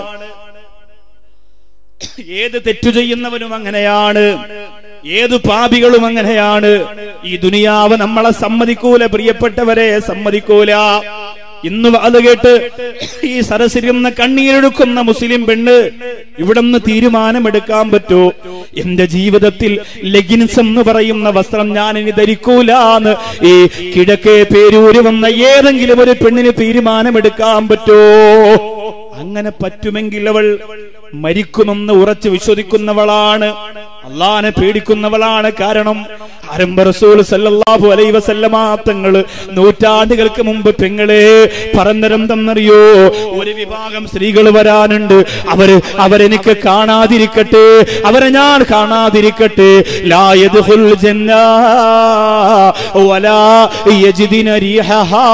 ഏത് തെറ്റു ചെയ്യുന്നവനും അങ്ങനെയാണ് ഏത് പാപികളും അങ്ങനെയാണ് ഈ ദുനിയാവ് നമ്മളെ സമ്മതിക്കൂല പ്രിയപ്പെട്ടവരെ സമ്മതിക്കൂല ഇന്ന് അത് കേട്ട് ഈ സരസിരുന്ന കണ്ണീരൊഴുക്കുന്ന മുസ്ലിം പെണ്ണ് ഇവിടുന്ന് തീരുമാനമെടുക്കാൻ പറ്റൂ എന്റെ ജീവിതത്തിൽ ലെഗിൻസ് എന്ന് പറയുന്ന വസ്ത്രം ഞാൻ ഇനി ധരിക്കൂലാന്ന് ഈ കിഴക്കേ പേരൂര് വന്ന ഏതെങ്കിലും ഒരു പെണ്ണിന് തീരുമാനമെടുക്കാൻ പറ്റോ അങ്ങനെ പറ്റുമെങ്കിൽ അവൾ മരിക്കുമെന്ന് ഉറച്ചു വിശ്വസിക്കുന്നവളാണ് അള്ളാനെ പേടിക്കുന്നവളാണ് കാരണം ആരംഭ റസൂൽ സല്ലല്ലാഹു അലൈഹി വസല്ലമ തങ്ങള് നൂറ്റാണ്ടുകൾക്ക് മുമ്പ് പെങ്ങളെ പറഞ്ഞിരുന്നെന്നറിയോ ഒരു വിഭാഗം സ്ത്രീകൾ വരാനുണ്ട് അവര് അവരെനിക്ക് കാണാതിരിക്കട്ടെ അവരെ ഞാൻ കാണാതിരിക്കട്ടെ ലാ യദ്ഖുൽ ജന്ന വലാ യജിദിന റീഹഹാ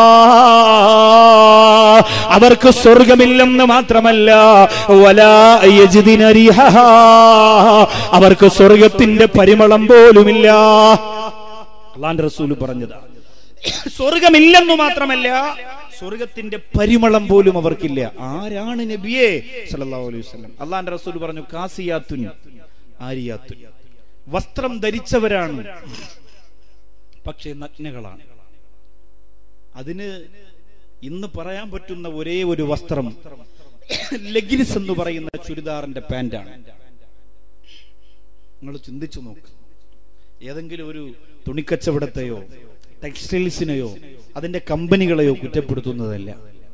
അവർക്ക് സ്വർഗമില്ലെന്ന് മാത്രമല്ല വലാ യജിദിന റീഹഹാ അവർക്ക് സ്വർഗത്തിന്റെ പരിമളം പോലുമില്ല അള്ളാന്റെ റസൂല് പറഞ്ഞതാ സ്വർഗമില്ലെന്നു മാത്രമല്ല സ്വർഗത്തിന്റെ പരിമളം പോലും അവർക്കില്ല ആരാണ് നബിയെ സല്ലല്ലാഹു അലൈഹി വസല്ലം അള്ളാന്റെ റസൂൽ പറഞ്ഞു കാസിയാത്തുൻ ആരിയാത്തുൻ വസ്ത്രം ധരിച്ചവരാണ് പക്ഷേ നഗ്നകളാണ് അതിന് ഇന്ന് പറയാൻ പറ്റുന്ന ഒരേ ഒരു വസ്ത്രം ലെഗിൻസ് എന്ന് പറയുന്ന ചുരിദാറിന്റെ പാന്റാണ് നിങ്ങൾ ചിന്തിച്ചു നോക്ക് ഏതെങ്കിലും ഒരു തുണിക്കച്ചവടത്തെയോ ടെക്സ്റ്റൈൽസിനെയോ അതിന്റെ കമ്പനികളെയോ കുറ്റപ്പെടുത്തുന്നതല്ല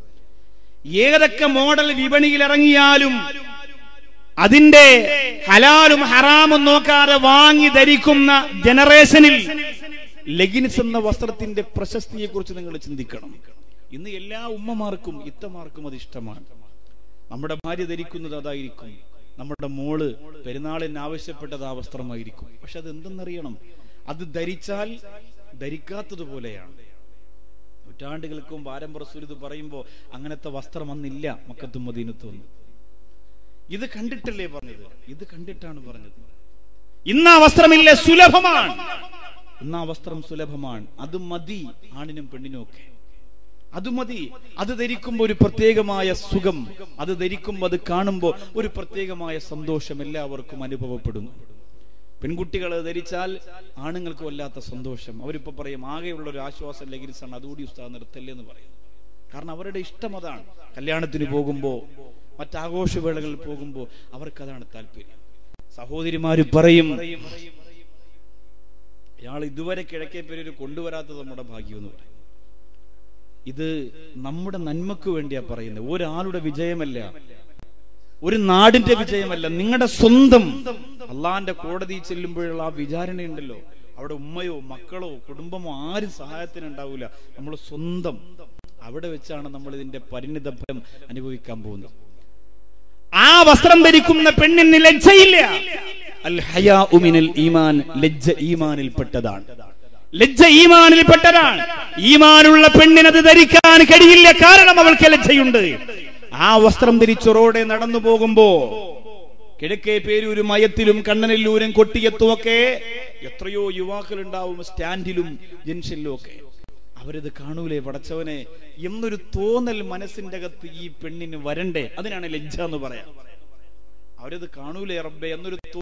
ഏതൊക്കെ മോഡൽ വിപണിയിൽ ഇറങ്ങിയാലും അതിന്റെ ഹലാലും ഹറാമും നോക്കാതെ വാങ്ങി ധരിക്കുന്ന ജനറേഷനിൽ ലെഗിൻസ് എന്ന വസ്ത്രത്തിന്റെ പ്രശസ്തിയെ കുറിച്ച് നിങ്ങൾ ചിന്തിക്കണം ഇന്ന് എല്ലാ ഉമ്മമാർക്കും ഇത്തമാർക്കും അത് ഇഷ്ടമാണ് നമ്മുടെ ഭാര്യ ധരിക്കുന്നത് അതായിരിക്കും നമ്മുടെ മോള് പെരുന്നാളിന് ആവശ്യപ്പെട്ടത് ആ വസ്ത്രമായിരിക്കും പക്ഷെ അത് എന്തെന്നറിയണം അത് ധരിച്ചാൽ ധരിക്കാത്തതുപോലെയാണ് നൂറ്റാണ്ടുകൾക്കും പാരമ്പര സുരിത് പറയുമ്പോ അങ്ങനത്തെ വസ്ത്രം അന്നില്ല മക്കത്തും മദീനത്തും ഒന്നും ഇത് കണ്ടിട്ടല്ലേ പറഞ്ഞത് ഇത് കണ്ടിട്ടാണ് പറഞ്ഞത് ഇന്ന് ആ വസ്ത്രമില്ല സുലഭമാണ് ഇന്ന് ആ വസ്ത്രം സുലഭമാണ് അത് മതി ആണിനും പെണ്ണിനും ഒക്കെ അത് മതി അത് ധരിക്കുമ്പോൾ ഒരു പ്രത്യേകമായ സുഖം അത് ധരിക്കുമ്പോൾ അത് കാണുമ്പോൾ ഒരു പ്രത്യേകമായ സന്തോഷം എല്ലാവർക്കും അനുഭവപ്പെടുന്നു പെൺകുട്ടികൾ ധരിച്ചാൽ ആണുങ്ങൾക്ക് വല്ലാത്ത സന്തോഷം അവരിപ്പോ പറയും ആകെയുള്ള ഒരു ആശ്വാസം ലഗിരിസാണ് അതുകൂടി ഉസ്താദ് നിർത്തല്ലേ എന്ന് പറയും കാരണം അവരുടെ ഇഷ്ടം അതാണ് കല്യാണത്തിന് പോകുമ്പോ മറ്റാഘോഷവേളകളിൽ പോകുമ്പോ അവർക്കതാണ് താല്പര്യം സഹോദരിമാര് പറയും ഇയാൾ ഇതുവരെ കിഴക്കേ പേര് കൊണ്ടുവരാത്തത് നമ്മുടെ ഭാഗ്യം എന്ന് പറയും ഇത് നമ്മുടെ നന്മക്ക് വേണ്ടിയാ പറയുന്നത് ഒരാളുടെ വിജയമല്ല ഒരു നാടിന്റെ വിജയമല്ല നിങ്ങളുടെ സ്വന്തം അള്ളാന്റെ കോടതി ചെല്ലുമ്പോഴുള്ള ആ വിചാരണയുണ്ടല്ലോ അവിടെ ഉമ്മയോ മക്കളോ കുടുംബമോ ആരും സഹായത്തിന് ഉണ്ടാവില്ല നമ്മൾ സ്വന്തം അവിടെ വെച്ചാണ് നമ്മൾ ഇതിന്റെ പരിണിത ഫലം അനുഭവിക്കാൻ പോകുന്നത് ആ വസ്ത്രം ധരിക്കുന്ന പെണ്ണിന് ലജ്ജയില്ല അൽ ഹയാഉ മിനൽ ഈമാൻ ലജ്ജ ഈമാനിൽപ്പെട്ടതാണ് ലജ്ജ ഈമാനിൽപ്പെട്ടതാണ് ഈമാനുള്ള പെണ്ണിനത് ധരിക്കാൻ കഴിയില്ല കാരണം അവൾക്ക് ലജ്ജയുണ്ട് ആ വസ്ത്രം ധരിച്ച് റോഡെ നടന്നു പോകുമ്പോ കിഴക്കേ പേരൂരും മയത്തിലും കണ്ണനെല്ലൂരും കൊട്ടിയത്തും ഒക്കെ എത്രയോ യുവാക്കൾ ഉണ്ടാവും സ്റ്റാൻഡിലും ജംഗ്ഷനിലും ഒക്കെ അവരത് കാണൂലേ പടച്ചവനെ എന്നൊരു തോന്നൽ മനസ്സിന്റെ അകത്ത് ഈ പെണ്ണിന് വരണ്ടേ അതിനാണ് ലജ്ജ എന്ന് പറയാം അവരത് കാണൂലേ റബ്ബെ എന്നൊരു തോ-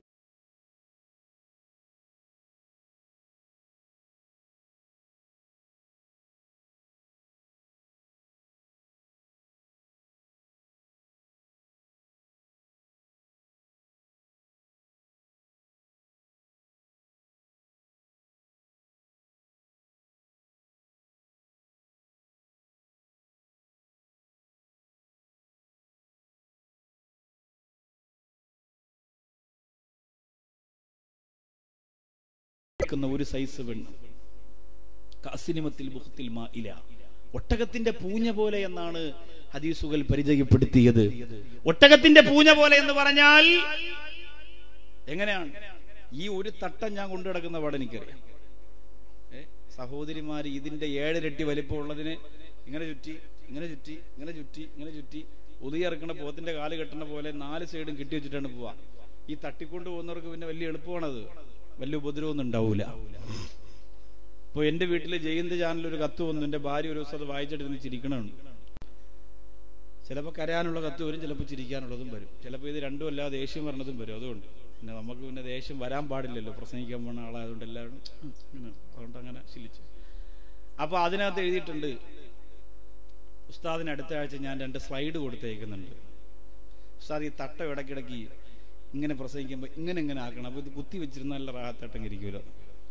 നിൽക്കുന്ന ഒരു സൈസ് പെണ്ണ് കാസിനിമത്തിൽ ബുഹത്തിൽ മാ ഇല ഒട്ടകത്തിന്റെ പൂഞ്ഞ പോലെ എന്നാണ് ഹദീസുകൾ പരിചയപ്പെടുത്തിയത് ഒട്ടകത്തിന്റെ പൂഞ്ഞ പോലെ എന്ന് പറഞ്ഞാൽ എങ്ങനെയാണ് ഈ ഒരു തട്ടം ഞാൻ കൊണ്ടു കിടക്കുന്ന പാടെ എനിക്കറിയാം ഏ, സഹോദരിമാര് ഇതിന്റെ ഏഴരട്ടി വലിപ്പമുള്ളതിന് ഇങ്ങനെ ചുറ്റി ഇങ്ങനെ ചുറ്റി ഇങ്ങനെ ചുറ്റി ഇങ്ങനെ ചുറ്റി ഉതിയിറക്കണ പോത്തിന്റെ കാല് കെട്ടണ പോലെ നാല് സൈഡും കെട്ടി വെച്ചിട്ടാണ് പോവാ ഈ തട്ടിക്കൊണ്ട് പോകുന്നവർക്ക് പിന്നെ വലിയ എളുപ്പമാണത് വലിയ ഉപദ്രവമൊന്നും ഉണ്ടാവൂല ഇപ്പൊ എന്റെ വീട്ടില് ജയന്ത് ചാനൽ ഒരു കത്ത് വന്നു എന്റെ ഭാര്യ ഒരു ദിവസം അത് വായിച്ചിട്ട് ചിരിക്കണുണ്ട് ചിലപ്പോൾ കരയാനുള്ള കത്ത് വരും ചിലപ്പോൾ ചിരിക്കാനുള്ളതും വരും ചിലപ്പോൾ ഇത് രണ്ടും അല്ലാതെ ദേഷ്യം വരണതും വരും അതുകൊണ്ട് പിന്നെ നമുക്ക് പിന്നെ ദേഷ്യം വരാൻ പാടില്ലല്ലോ പ്രസംഗിക്കാൻ പോണ ആളായതുകൊണ്ട് എല്ലാവരും ഉം, ഇങ്ങനെ അതുകൊണ്ട് അങ്ങനെ ശീലിച്ചു അപ്പൊ അതിനകത്ത് എഴുതിയിട്ടുണ്ട് ഉസ്താദിന് അടുത്ത ആഴ്ച ഞാൻ രണ്ട് സ്ലൈഡ് കൊടുത്തേക്കുന്നുണ്ട് ഉസ്താദ് ഈ തട്ടം ഇടയ്ക്കിടയ്ക്ക് ഇങ്ങനെ പ്രസംഗിക്കുമ്പോൾ ഇങ്ങനെ ഇങ്ങനെ ആക്കണം അപ്പൊ ഇത് കുത്തി വെച്ചിരുന്ന നല്ല റാഹത്തട്ടം ഇരിക്കുമല്ലോ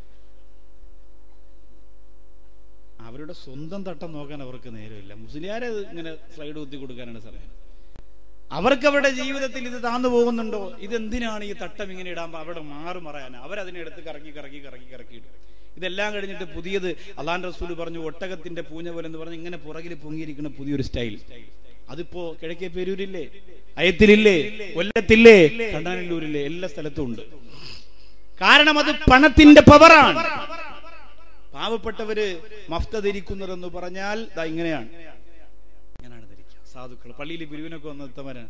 അവരുടെ സ്വന്തം തട്ടം നോക്കാൻ അവർക്ക് നേരമില്ല മുസ്ലിയാരെ ഇത് ഇങ്ങനെ സ്ലൈഡ് കുത്തി കൊടുക്കാനാണ് സമയം അവർക്ക് അവരുടെ ജീവിതത്തിൽ ഇത് താന്നു പോകുന്നുണ്ടോ ഇതെന്തിനാണ് ഈ തട്ടം ഇങ്ങനെ ഇടാൻ അവരുടെ മാറ് മറയാൻ അവരതിനെ എടുത്ത് കറക്കി കറക്കി കറക്കി കറക്കി ഇടും ഇതെല്ലാം കഴിഞ്ഞിട്ട് പുതിയത് അള്ളാൻ റസൂൽ പറഞ്ഞു ഒട്ടകത്തിന്റെ പൂഞ്ഞ പോലെ എന്ന് പറഞ്ഞ് ഇങ്ങനെ പുറകിൽ പൊങ്ങിയിരിക്കുന്ന പുതിയൊരു സ്റ്റൈൽ അതിപ്പോ കിഴക്കേ പേരൂരില്ലേ അയത്തിലില്ലേ കൊല്ലത്തില്ലേ കണ്ണാനല്ലൂരില്ലേ എല്ലാ സ്ഥലത്തും ഉണ്ട് കാരണം അത് പണത്തിന്റെ പവറാണ് പാവപ്പെട്ടവര് മഫ്ത ധരിക്കുന്നതെന്ന് പറഞ്ഞാൽ ദാ ഇങ്ങനെയാണ് ഇങ്ങനെയാണ് ധരിക്കുക സാധുക്കൾ പള്ളിയിൽ പിരിവിനൊക്കെ വന്ന് എത്തവരാണ്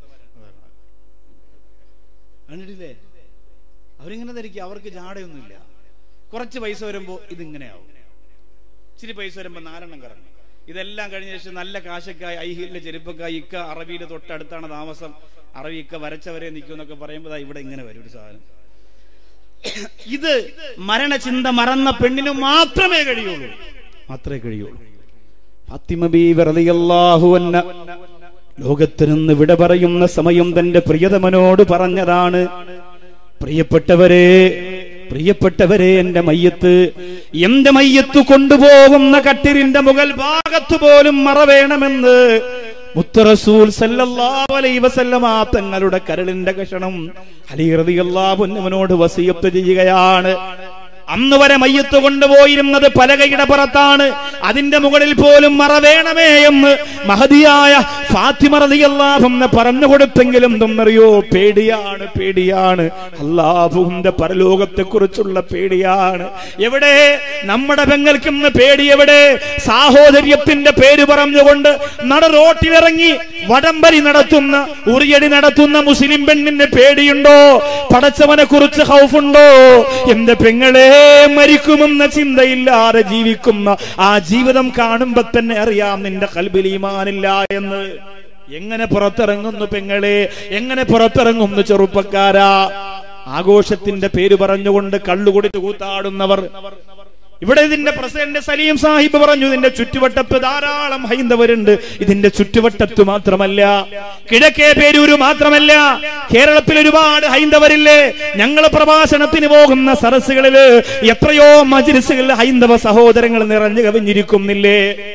കണ്ടിട്ടില്ലേ അവരിങ്ങനെ ധരിക്കുക അവർക്ക് ജാടയൊന്നുമില്ല കുറച്ച് പൈസ വരുമ്പോ ഇതിങ്ങനെയാവും ഇച്ചിരി പൈസ വരുമ്പോ നാലെണ്ണം കറങ്ങും ഇതെല്ലാം കഴിഞ്ഞ ശേഷം നല്ല കാശക്കായി ഐഹിലിന്റെ ചെരുപ്പക്കായി ഇക്ക അറബിയുടെ തൊട്ടടുത്താണ് താമസം അറബി ഇക്ക വരച്ചവരെ നിൽക്കും എന്നൊക്കെ പറയുമ്പോൾ ദാ ഇവിടെ ഇങ്ങനെ വരും ഒരു സാധനം ഇത് മരണചിന്ത മറന്ന പെണ്ണിന് മാത്രമേ കഴിയുള്ളൂ മാത്രമേ കഴിയുള്ളൂ ഫാത്തിമ ബീവി റളിയല്ലാഹു അൻഹ ലോകത്ത് നിന്ന് വിട പറയുന്ന സമയം തന്റെ പ്രിയതമനോട് പറഞ്ഞതാണ് പ്രിയപ്പെട്ടവരെ പ്രിയപ്പെട്ടവരെ എന്റെ മയ്യത്ത് എന്റെ മയ്യത്ത് കൊണ്ടുപോകുന്ന കട്ടിലിന്റെ മുകൾ ഭാഗത്ത് പോലും മറവേണമെന്ന് മുത്തറസൂൽ സല്ലല്ലാഹു അലൈഹി വസല്ലമ തങ്ങളുടെ കരളിന്റെ കഷണം അലി റളിയല്ലാഹു അൻഹുവിനോട് വസിയത്ത് ചെയ്യുകയാണ് അന്ന് വരെ മയ്യത്ത് കൊണ്ടുപോയിരുന്നത് പലകയുടെ പുറത്താണ് അതിന്റെ മുകളിൽ പോലും മറ വേണമേ എന്ന് മഹതിയായ ഫാത്തിമ റളിയല്ലാഹുവിനെ പറഞ്ഞു കൊടുത്തെങ്കിലും എന്തെന്നറിയോ പേടിയാണ് പേടിയാണ് അള്ളാഹുവിന്റെ പരലോകത്തെ കുറിച്ചുള്ള പേടിയാണ് എവിടെ നമ്മുടെ പെങ്ങൾക്കിന്ന് പേടി എവിടെ സാഹോദര്യത്തിന്റെ പേര് പറഞ്ഞുകൊണ്ട് നട റോട്ടിലിറങ്ങി വടംബരി നടത്തുന്ന ഉറിയടി നടത്തുന്ന മുസ്ലിം പെണ്ണിന് പേടിയുണ്ടോ പടച്ചവനെ കുറിച്ച് ഹൗഫുണ്ടോ എന്റെ പെങ്ങളെ മരിക്കുമെന്ന ചിന്തയില്ലാതെ ജീവിക്കുന്ന ആ ജീവിതം കാണുമ്പോ തന്നെ അറിയാം നിന്റെ കൽബിൽ ഈമാനില്ല എന്ന് എങ്ങനെ പുറത്തിറങ്ങുന്നു പെങ്ങളെ എങ്ങനെ പുറത്തിറങ്ങുന്നു ചെറുപ്പക്കാരാ ആഘോഷത്തിന്റെ പേര് പറഞ്ഞുകൊണ്ട് കള്ളുകുടിച്ച് കൂത്താടുന്നവർ ഇവിടെ ഇതിന്റെ പ്രസിഡന്റ് സലീം സാഹിബ് പറഞ്ഞു ഇതിന്റെ ചുറ്റുവട്ടത്ത് ധാരാളം ഹൈന്ദവരുണ്ട് ഇതിന്റെ ചുറ്റുവട്ടത്ത് മാത്രമല്ല കിഴക്കേ പേരൂര് മാത്രമല്ല കേരളത്തിൽ ഒരുപാട് ഹൈന്ദവരില്ലേ ഞങ്ങൾ പ്രഭാഷണത്തിന് പോകുന്ന സരസുകളില് എത്രയോ മജിലിസുകളിൽ ഹൈന്ദവ സഹോദരങ്ങൾ നിറഞ്ഞു കവിഞ്ഞിരിക്കുന്നില്ലേ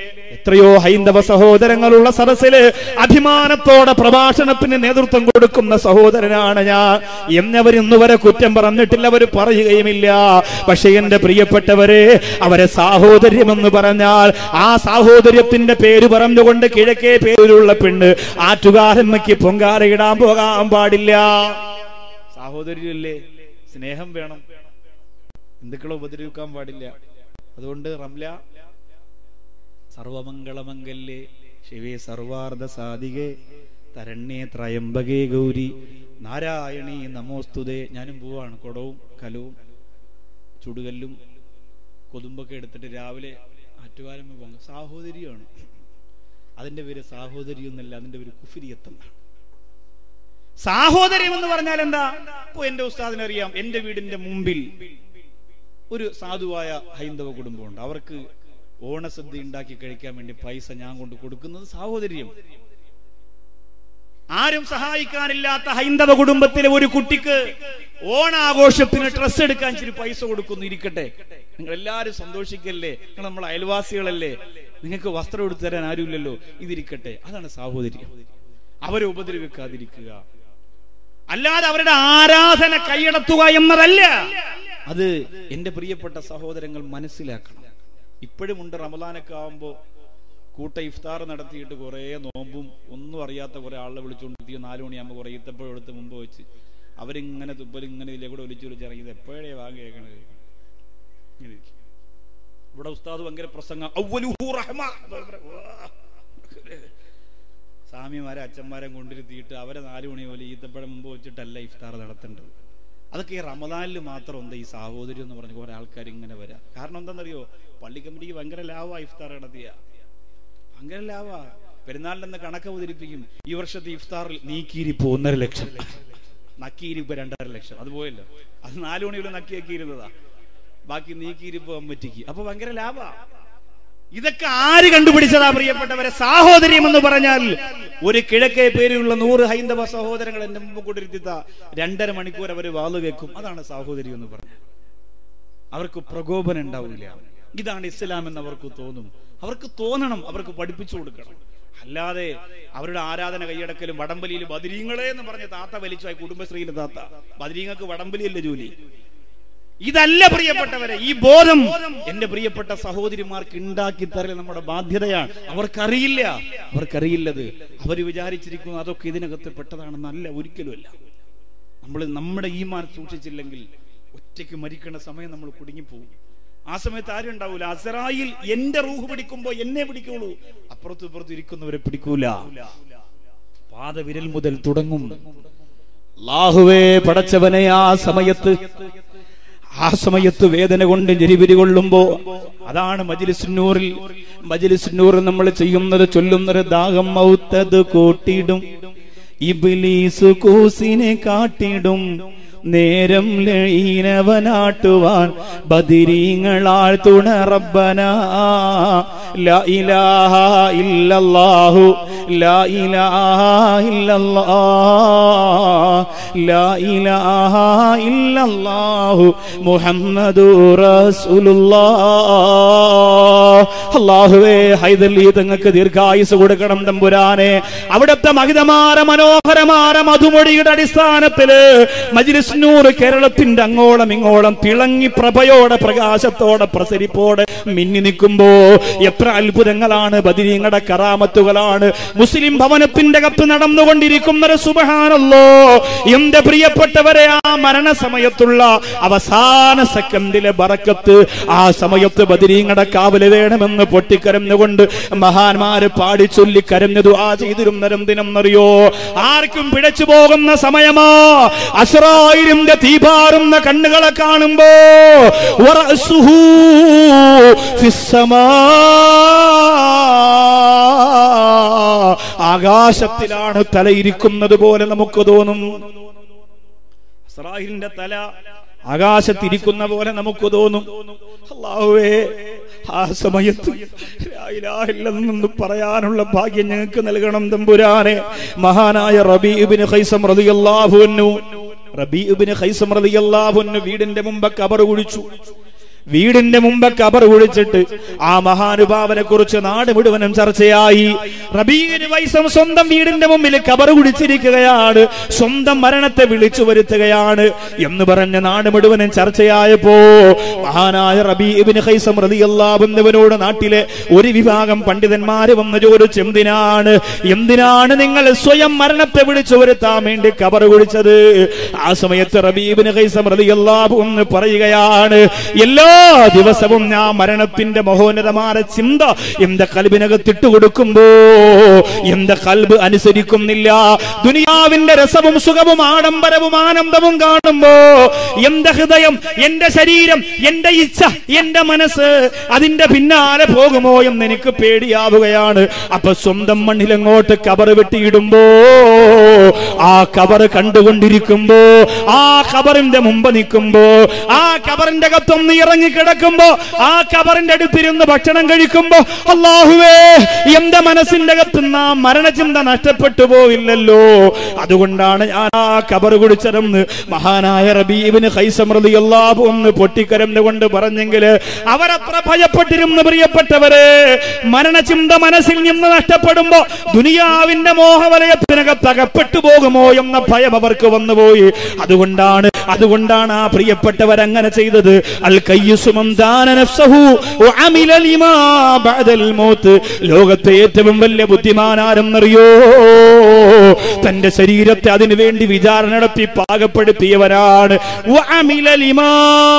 എത്രയോ ഹൈന്ദവ സഹോദരങ്ങളുള്ള സദസ്സില് അഭിമാനത്തോടെ പ്രഭാഷണത്തിന് നേതൃത്വം കൊടുക്കുന്ന സഹോദരനാണ് ഞാൻ എന്നവർ ഇന്നുവരെ കുറ്റം പറഞ്ഞിട്ടില്ല അവർ പറയുകയുമില്ല പക്ഷെ എന്റെ പ്രിയപ്പെട്ടവരെ അവരെ സാഹോദര്യമെന്ന് പറഞ്ഞാൽ ആ സാഹോദര്യത്തിന്റെ പേര് പറഞ്ഞുകൊണ്ട് കിഴക്കേ പേരിലുള്ള പെണ്ണ് ആറ്റുകാരമ്മയ്ക്ക് പൊങ്കാലയിടാൻ പോകാൻ പാടില്ല സാഹോദര്യല്ലേ സ്നേഹം വേണം ഹിന്ദുക്കളെ ഉപദ്രവിക്കാൻ പാടില്ല അതുകൊണ്ട് റംല സർവമംഗളമംഗല്യേ ശിവേ സർവാർദ്ധ സാധികേ തരണ്യേ ത്രയംബകേ ഗൗരി നാരായണീ നമോസ്തുതേ ഞാനും പോവാണ് കുടവും കലവും ചുടുകല്ലും കൊതുമ്പൊക്കെ എടുത്തിട്ട് രാവിലെ ആറ്റുകാലം പോകും സാഹോദര്യമാണ് അതിന്റെ പേര് സാഹോദര്യം എന്നല്ല അതിന്റെ പേര് കുഫിരിയത്തെന്നാണ് സാഹോദര്യം എന്ന് പറഞ്ഞാൽ എന്താ ഇപ്പൊ എന്റെ ഉസ്താദിനറിയാം എന്റെ വീടിന്റെ മുമ്പിൽ ഒരു സാധുവായ ഹൈന്ദവ കുടുംബമുണ്ട് അവർക്ക് ഓണസദ്യ ഉണ്ടാക്കി കഴിക്കാൻ വേണ്ടി പൈസ ഞാൻ കൊണ്ട് കൊടുക്കുന്നത് സാഹോദര്യം ആരും സഹായിക്കാനില്ലാത്ത ഹൈന്ദവ കുടുംബത്തിലെ ഒരു കുട്ടിക്ക് ഓണാഘോഷത്തിന് ഡ്രസ് എടുക്കാൻ ഇച്ചിരി പൈസ കൊടുക്കുന്നു ഇരിക്കട്ടെ നിങ്ങൾ എല്ലാവരും സന്തോഷിക്കല്ലേ നിങ്ങൾ നമ്മൾ അയൽവാസികളല്ലേ നിങ്ങൾക്ക് വസ്ത്രം എടുത്തു തരാൻ ആരുമില്ലല്ലോ ഇതിരിക്കട്ടെ അതാണ് സാഹോദര്യം അവരെ ഉപദ്രവിക്കാതിരിക്കുക അല്ലാതെ അവരുടെ ആരാധന കൈയടത്തുക എന്നതല്ല അത് എന്റെ പ്രിയപ്പെട്ട സഹോദരങ്ങൾ മനസ്സിലാക്കണം ഇപ്പോഴും ഉണ്ട് റമദാനൊക്കെ ആവുമ്പോ കൂട്ട ഇഫ്താർ നടത്തിയിട്ട് കുറെ നോമ്പും ഒന്നും അറിയാത്ത കുറെ ആളെ വിളിച്ചുകൊണ്ടിരിക്കുക നാലു മണിയാകുമ്പോൾ കുറെ ഈത്തപ്പഴം എടുത്ത് മുമ്പ് വെച്ച് അവരിങ്ങനെ തുപ്പൽ ഇങ്ങനെ ഇതിലെ കൂടെ ഒലിച്ചു വിളിച്ച് ഇറങ്ങിയത് എപ്പോഴേ വാങ്ങി കേൾക്കണത് ഇങ്ങനെ ഇരിക്കും. ഇവിടെ ഉസ്താദ് ഭയങ്കര പ്രസംഗം അവ്വലുഹു റഹ്മ. സ്വാമിമാരെ അച്ഛന്മാരെ കൊണ്ടിരുത്തിയിട്ട് അവരെ നാലു മണി പോലെ ഈത്തപ്പഴം മുമ്പ് വെച്ചിട്ടല്ല ഇഫ്താർ നടത്തേണ്ടത് അതൊക്കെ ഈ റമദാനിൽ മാത്രം എന്താ ഈ സാഹോദര്യം എന്ന് പറഞ്ഞ് കുറെ ആൾക്കാർ ഇങ്ങനെ വരാം കാരണം എന്താണെന്നറിയോ പള്ളി കമ്മിറ്റിക്ക് ഭയങ്കര ലാഭ ഇഫ്താർ നടത്തിയ ഭയങ്കര ലാഭ പെരുന്നാളിന്റെ കണക്ക് അവതരിപ്പിക്കും ഈ വർഷത്തെ ഇഫ്താറിൽ നീക്കിയിരിപ്പ് ഒന്നര ലക്ഷം നക്കിയിരിപ്പ് രണ്ടര ലക്ഷം അത് പോയല്ലോ അത് നാലു മണിയുള്ള നക്കിയാക്കിയിരുന്നതാ ബാക്കി നീക്കിയിരിപ്പ് കമ്മിറ്റിക്ക് അപ്പൊ ഭയങ്കര ലാഭ ഇതൊക്കെ ആര് കണ്ടുപിടിച്ചതാ പ്രിയപ്പെട്ടവരെ സാഹോദര്യം എന്ന് പറഞ്ഞാൽ ഒരു കിഴക്കേ പേരിലുള്ള നൂറ് ഹൈന്ദവ സഹോദരങ്ങൾ എന്റെ മുമ്പ് കൊണ്ടിരുത്തിത്ത രണ്ടര മണിക്കൂർ അവര് വാളു കേൾക്കും അതാണ് സാഹോദര്യം എന്ന് പറഞ്ഞാൽ അവർക്ക് പ്രകോപനം ഉണ്ടാവില്ല ഇതാണ് ഇസ്ലാം എന്ന് അവർക്ക് തോന്നും അവർക്ക് തോന്നണം അവർക്ക് പഠിപ്പിച്ചു കൊടുക്കണം അല്ലാതെ അവരുടെ ആരാധന കൈയടക്കലും വടംബലിയിൽ ബദരീങ്ങളെ എന്ന് പറഞ്ഞ താത്ത വലിച്ചായി കുടുംബശ്രീയിലെ താത്ത ബദരീങ്ങൾക്ക് വടംബലിയല്ല ജോലി ഇതല്ല പ്രിയപ്പെട്ടവരെ ഈ ബോധം എന്റെ പ്രിയപ്പെട്ട സഹോദരിമാർക്ക് ഉണ്ടാക്കി തരൽ നമ്മുടെ ബാധ്യതയാണ് അവർക്കറിയില്ല അവർക്കറിയില്ലത് അവർ വിചാരിച്ചിരിക്കുന്നു അതൊക്കെ ഇതിനകത്ത് പെട്ടതാണെന്നല്ല ഒരിക്കലുമല്ല നമ്മൾ നമ്മുടെ ഈ മാൻ സൂക്ഷിച്ചില്ലെങ്കിൽ ഒറ്റയ്ക്ക് മരിക്കുന്ന സമയം നമ്മൾ കുടുങ്ങിപ്പോകും ആ സമയത്ത് ആരും ഉണ്ടാവൂല അസറായിൽ എന്റെ റൂഹ് പിടിക്കുമ്പോ എന്നെ പിടിക്കുള്ളൂ അപ്പുറത്തും ഇപ്പുറത്തും ഇരിക്കുന്നവരെ പിടിക്കൂല പാദവിരൽ മുതൽ തുടങ്ങും ലാഹുവേ പടച്ചവനെ ആ സമയത്ത് ആ സമയത്ത് വേദന കൊണ്ട് ഞെരിവിരി കൊള്ളുമ്പോ അതാണ് മജിലിസുന്നൂറിൽ മജിലിസുന്നൂർ നമ്മൾ ചെയ്യുന്നത് ചൊല്ലുന്നത് ദാഹം മൗത്തത് കൂട്ടിയിടും ഇബിലീസ് കൂസിനെ കാട്ടിടും നേരം ലീനവനാട്ടുവാൻ ബദിരീങ്ങളാൾ തുണ റബ്ബന ലാ ഇലാഹ ഇല്ലല്ലാഹു ലാ ഇലാഹ ഇല്ലല്ലാഹ് ലാ ഇലാഹ ഇല്ലല്ലാഹു മുഹമ്മദു റസൂലുള്ളാഹ് അല്ലാഹുവേ ഹൈദലി തങ്ങൾക്ക് ദീർഘായുസ് കൊടുക്കണം തമ്പുരാനെ അവിടുത്തെ മഹിതമാര മനോഹരമാര മധുമൊഴിയുടെ അടിസ്ഥാനത്തില് മജ്ലിസ് നൂർ കേരളത്തിന്റെ അങ്ങോളം ഇങ്ങോളം തിളങ്ങി പ്രഭയോടെ പ്രകാശത്തോടെ പ്രസരിപ്പോടെ മിന്നി നിൽക്കുമ്പോ എത്ര അത്ഭുതങ്ങളാണ് ബദിരീങ്ങളുടെ കറാമത്തുകളാണ് മുസ്ലിം ഭവനത്തിന്റെ കത്ത് നടന്നുകൊണ്ടിരിക്കുന്നത് സുബഹാനല്ലോ എന്റെ പ്രിയപ്പെട്ടവരെ ആ മരണസമയത്തുള്ള അവസാന സെക്കൻഡിലെ ബറക്കത്ത് ആ സമയത്ത് ബദിരീങ്ങളുടെ കാവല് വേണമെന്ന് പൊട്ടിക്കരഞ്ഞുകൊണ്ട് മഹാന്മാര് പാടി ചൊല്ലി കരഞ്ഞു ആ ചെയ്തിരുന്നരം ദിനം എന്നറിയോ ആർക്കും പിഴച്ചു പോകുന്ന സമയമാ അസ്രായിരിന്റെ തീപാറുന്ന കണ്ണുകളെ കാണുമ്പോ വറഅസുഹു ഫിസ്സമാ. ആകാശത്തിലാണ് തലയിരിക്കുന്നത് പോലെ നമുക്ക് തോന്നും അസ്രാഹിലിന്റെ തല ആകാശത്തിരിക്കുന്ന പോലെ നമുക്ക് തോന്നും അള്ളാഹുവേ ആ സമയത്ത് ലാ ഇലാഹ ഇല്ലല്ലാഹ് പറയാനുള്ള ഭാഗ്യം ഞങ്ങൾക്ക് നൽകണം തമ്പുരാനെ മഹാനായ റബീബിന് ഖൈസം റളിയല്ലാഹു അൻഹു റബീബിന് ഖൈസം റളിയല്ലാഹു അൻഹു വീടിന്റെ മുമ്പ് കബർ കുഴിച്ചു വീടിന്റെ മുമ്പ് കബർ കുഴിച്ചിട്ട് ആ മഹാനുഭാവനെ കുറിച്ച് നാട് മുഴുവനും ചർച്ചയായി റബീന് വൈസം സ്വന്തം വീടിന്റെ മുമ്പിൽ കബർ കുടിച്ചിരിക്കുകയാണ് സ്വന്തം മരണത്തെ വിളിച്ചു വരുത്തുകയാണ് എന്ന് പറഞ്ഞ നാട് മുഴുവനും ചർച്ചയായപ്പോ മഹാനായ റബീബിന് ഹൈസം റളിയല്ലാഹുവിനോട് നാട്ടിലെ ഒരു വിഭാഗം പണ്ഡിതന്മാര് വന്ന് ചോദിച്ചു എന്തിനാണ് എന്തിനാണ് നിങ്ങൾ സ്വയം മരണത്തെ വിളിച്ചു വരുത്താൻ വേണ്ടി കബർ കുഴിച്ചത് ആ സമയത്ത് റബീബിന് ഹൈസം റളിയല്ലാഹു എന്ന് പറയുകയാണ് എല്ലാ ദിവസവും ഞാൻ മരണത്തിന്റെ മഹോന്നതമായ ചിന്ത എന്റെ കൽബിനകത്തിട്ട് കൊടുക്കുമ്പോ എന്റെ കൽബ് അനുസരിക്കുന്നില്ല ദുനിയാവിന്റെ രസവും സുഖവും ആഡംബരവും ആനന്ദവും കാണുമ്പോ എന്റെ ഹൃദയം എന്റെ ശരീരം എന്റെ ഇച്ഛ എന്റെ മനസ്സ് അതിന്റെ പിന്നാലെ പോകുമോ എന്ന് എനിക്ക് പേടിയാവുകയാണ് അപ്പൊ സ്വന്തം മണ്ണിലങ്ങോട്ട് കബർ വെട്ടിയിടുമ്പോ ആ കബർ കണ്ടുകൊണ്ടിരിക്കുമ്പോ ആ കബറിന്റെ മുമ്പ് നിൽക്കുമ്പോ ആ കബറിന്റെ അകത്തൊന്ന് ഇറങ്ങി കിടക്കുമ്പോ ആ കബറിന്റെ അടുത്തിരുന്ന് ഭക്ഷണം കഴിക്കുമ്പോ അള്ളാഹുവേ എന്റെ മനസ്സിന്റെ അകത്ത് നാ മരണചിന്ത നഷ്ടപ്പെട്ടു പോയില്ലല്ലോ അതുകൊണ്ടാണ് ഞാൻ ആ കബർ കുടിച്ചതെന്ന് മഹാനായ റബീബിന് ഹൈസമൃതി അള്ളാഹു ഒന്ന് പൊട്ടിക്കരന്ന് കൊണ്ട് പറഞ്ഞെങ്കിൽ അവരത്ര ഭയപ്പെട്ടിരുന്നു പ്രിയപ്പെട്ടവരെ മരണചിന്ത മനസ്സിൽ നിന്ന് നഷ്ടപ്പെടുമ്പോ ദുനിയാവിന്റെ മോഹവലയത്തിനകത്ത് അകപ്പെട്ടു പോകുമോ എന്ന ഭയം അവർക്ക് വന്നുപോയി അതുകൊണ്ടാണ് അതുകൊണ്ടാണ് ആ പ്രിയപ്പെട്ടവർ അങ്ങനെ ചെയ്തത് അൽ കയ്യുസുമം ദാന നഫ്സഹു വഅമില ലിമാ ബഅദൽ മൗത്ത് ലോകത്തെ ഏറ്റവും വലിയ ബുദ്ധിമാനാരെന്നറിയോ തന്റെ ശരീരത്തെ അതിനു വേണ്ടി വിചാരണ നടത്തി പാകപ്പെടുത്തിയവരാണ് വഅമില ലിമാ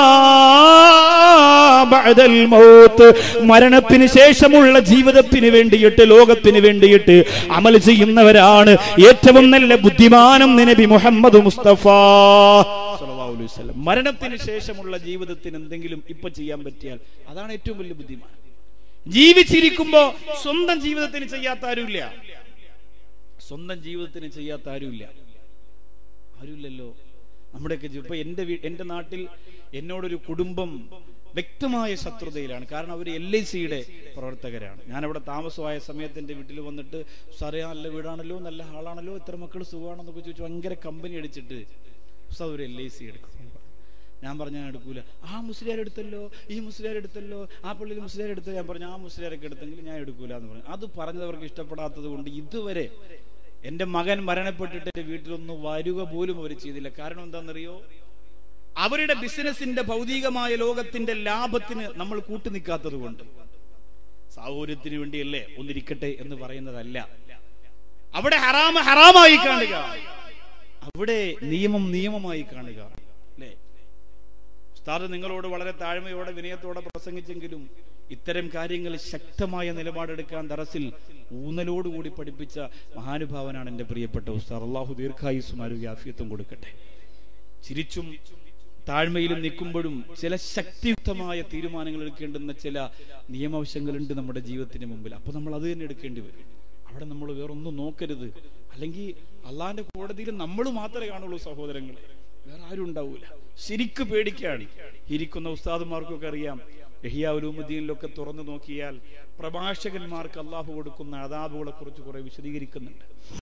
ബഅദൽ മൗത്ത് മരണത്തിന് ശേഷമുള്ള ജീവിതത്തിന് വേണ്ടിയിട്ട് ലോകത്തിന് വേണ്ടിയിട്ട് അമൽ ചെയ്യുന്നവരാണ് ഏറ്റവും നല്ല ബുദ്ധിമാനം നബി മുഹമ്മദ് മുസ്തഫ സല്ലല്ലാഹു അലൈഹി വസല്ലം. മരണത്തിന് ശേഷമുള്ള ജീവിതത്തിന് എന്തെങ്കിലും ഇപ്പൊ ചെയ്യാൻ പറ്റിയാൽ അതാണ് ഏറ്റവും വലിയ ബുദ്ധിമാൻ ജീവിച്ചിരിക്കുമ്പോ സ്വന്തം ജീവിതത്തിന് ചെയ്യാത്ത ആരുമില്ല സ്വന്തം ജീവിതത്തിന് ചെയ്യാത്ത ആരുമില്ല ആരുമില്ലല്ലോ നമ്മുടെയൊക്കെ ജീ- ഇപ്പൊ എന്റെ വീ- എന്റെ നാട്ടിൽ എന്നോടൊരു കുടുംബം വ്യക്തമായ ശത്രുതയിലാണ് കാരണം അവർ എൽ ഐ സിയുടെ പ്രവർത്തകരാണ് ഞാൻ അവിടെ താമസമായ സമയത്ത് എൻ്റെ വീട്ടിൽ വന്നിട്ട് സാറേ നല്ല വീടാണല്ലോ നല്ല ആളാണല്ലോ ഇത്ര മക്കൾ സുഖമാണെന്നൊക്കെ ചോദിച്ചു ഭയങ്കര കമ്പനി അടിച്ചിട്ട് ഉസ്താദ് ഒരു എൽ ഐ സി എടുക്കും ഞാൻ പറഞ്ഞ ഞാൻ എടുക്കൂല ആ മുസ്ലിയാർ എടുത്തല്ലോ ഈ മുസ്ലിയാർ എടുത്തല്ലോ ആ പള്ളിയിൽ മുസ്ലിയാർ എടുത്തോ ഞാൻ പറഞ്ഞു ആ മുസ്ലിയാരൊക്കെ എടുത്തെങ്കിൽ ഞാൻ എടുക്കൂല എന്ന് പറഞ്ഞു അത് പറഞ്ഞത് അവർക്ക് ഇഷ്ടപ്പെടാത്തത് കൊണ്ട് ഇതുവരെ എന്റെ മകൻ മരണപ്പെട്ടിട്ട് എന്റെ വീട്ടിലൊന്ന് വരിക പോലും അവർ ചെയ്തില്ല കാരണം എന്താണെന്നറിയോ അവരുടെ ബിസിനസിന്റെ ഭൗതികമായ ലോകത്തിന്റെ ലാഭത്തിന് നമ്മൾ കൂട്ടു നിൽക്കാത്തത് കൊണ്ട് സൗകര്യത്തിന് വേണ്ടിയല്ലേ ഒന്നിരിക്കട്ടെ എന്ന് പറയുന്നതല്ല അവിടെ ഹറാമ ഹറാമായി കാണുക അവിടെ നിയമം നിയമമായി കാണുക അല്ലേ ഉസ്താദ് നിങ്ങളോട് വളരെ താഴ്മയോടെ വിനയത്തോടെ പ്രസംഗിച്ചെങ്കിലും ഇത്തരം കാര്യങ്ങൾ ശക്തമായ നിലപാടെടുക്കാൻ ദറസിൽ ഊന്നലോടുകൂടി പഠിപ്പിച്ച മഹാനുഭാവനാണ് എൻ്റെ പ്രിയപ്പെട്ട ഉസ്താദ് അള്ളാഹു ദീർഘായുസും ആരോഗ്യ ആഫിയത്വം കൊടുക്കട്ടെ ചിരിച്ചും താഴ്മയിലും നിൽക്കുമ്പോഴും ചില ശക്തിയുക്തമായ തീരുമാനങ്ങൾ എടുക്കേണ്ടുന്ന ചില നിയമവശങ്ങളുണ്ട് നമ്മുടെ ജീവിതത്തിന് മുമ്പിൽ അപ്പൊ നമ്മൾ അത് തന്നെ എടുക്കേണ്ടി വരും അവിടെ നമ്മൾ വേറൊന്നും നോക്കരുത് അല്ലെങ്കിൽ അള്ളാന്റെ കോടതിയിൽ നമ്മൾ മാത്രമേ കാണുള്ളൂ സഹോദരങ്ങളെ വേറെ ആരും ഉണ്ടാവൂല ശരിക്ക് പേടിക്കാണ് ഇരിക്കുന്ന ഉസ്താദുമാർക്കൊക്കെ അറിയാം എഹിയാവുലൂമുദ്ദീനിലൊക്കെ തുറന്നു നോക്കിയാൽ പ്രഭാഷകന്മാർക്ക് അള്ളാഹു കൊടുക്കുന്ന അതാബുകളെ കുറിച്ച് കുറെ വിശദീകരിക്കുന്നുണ്ട്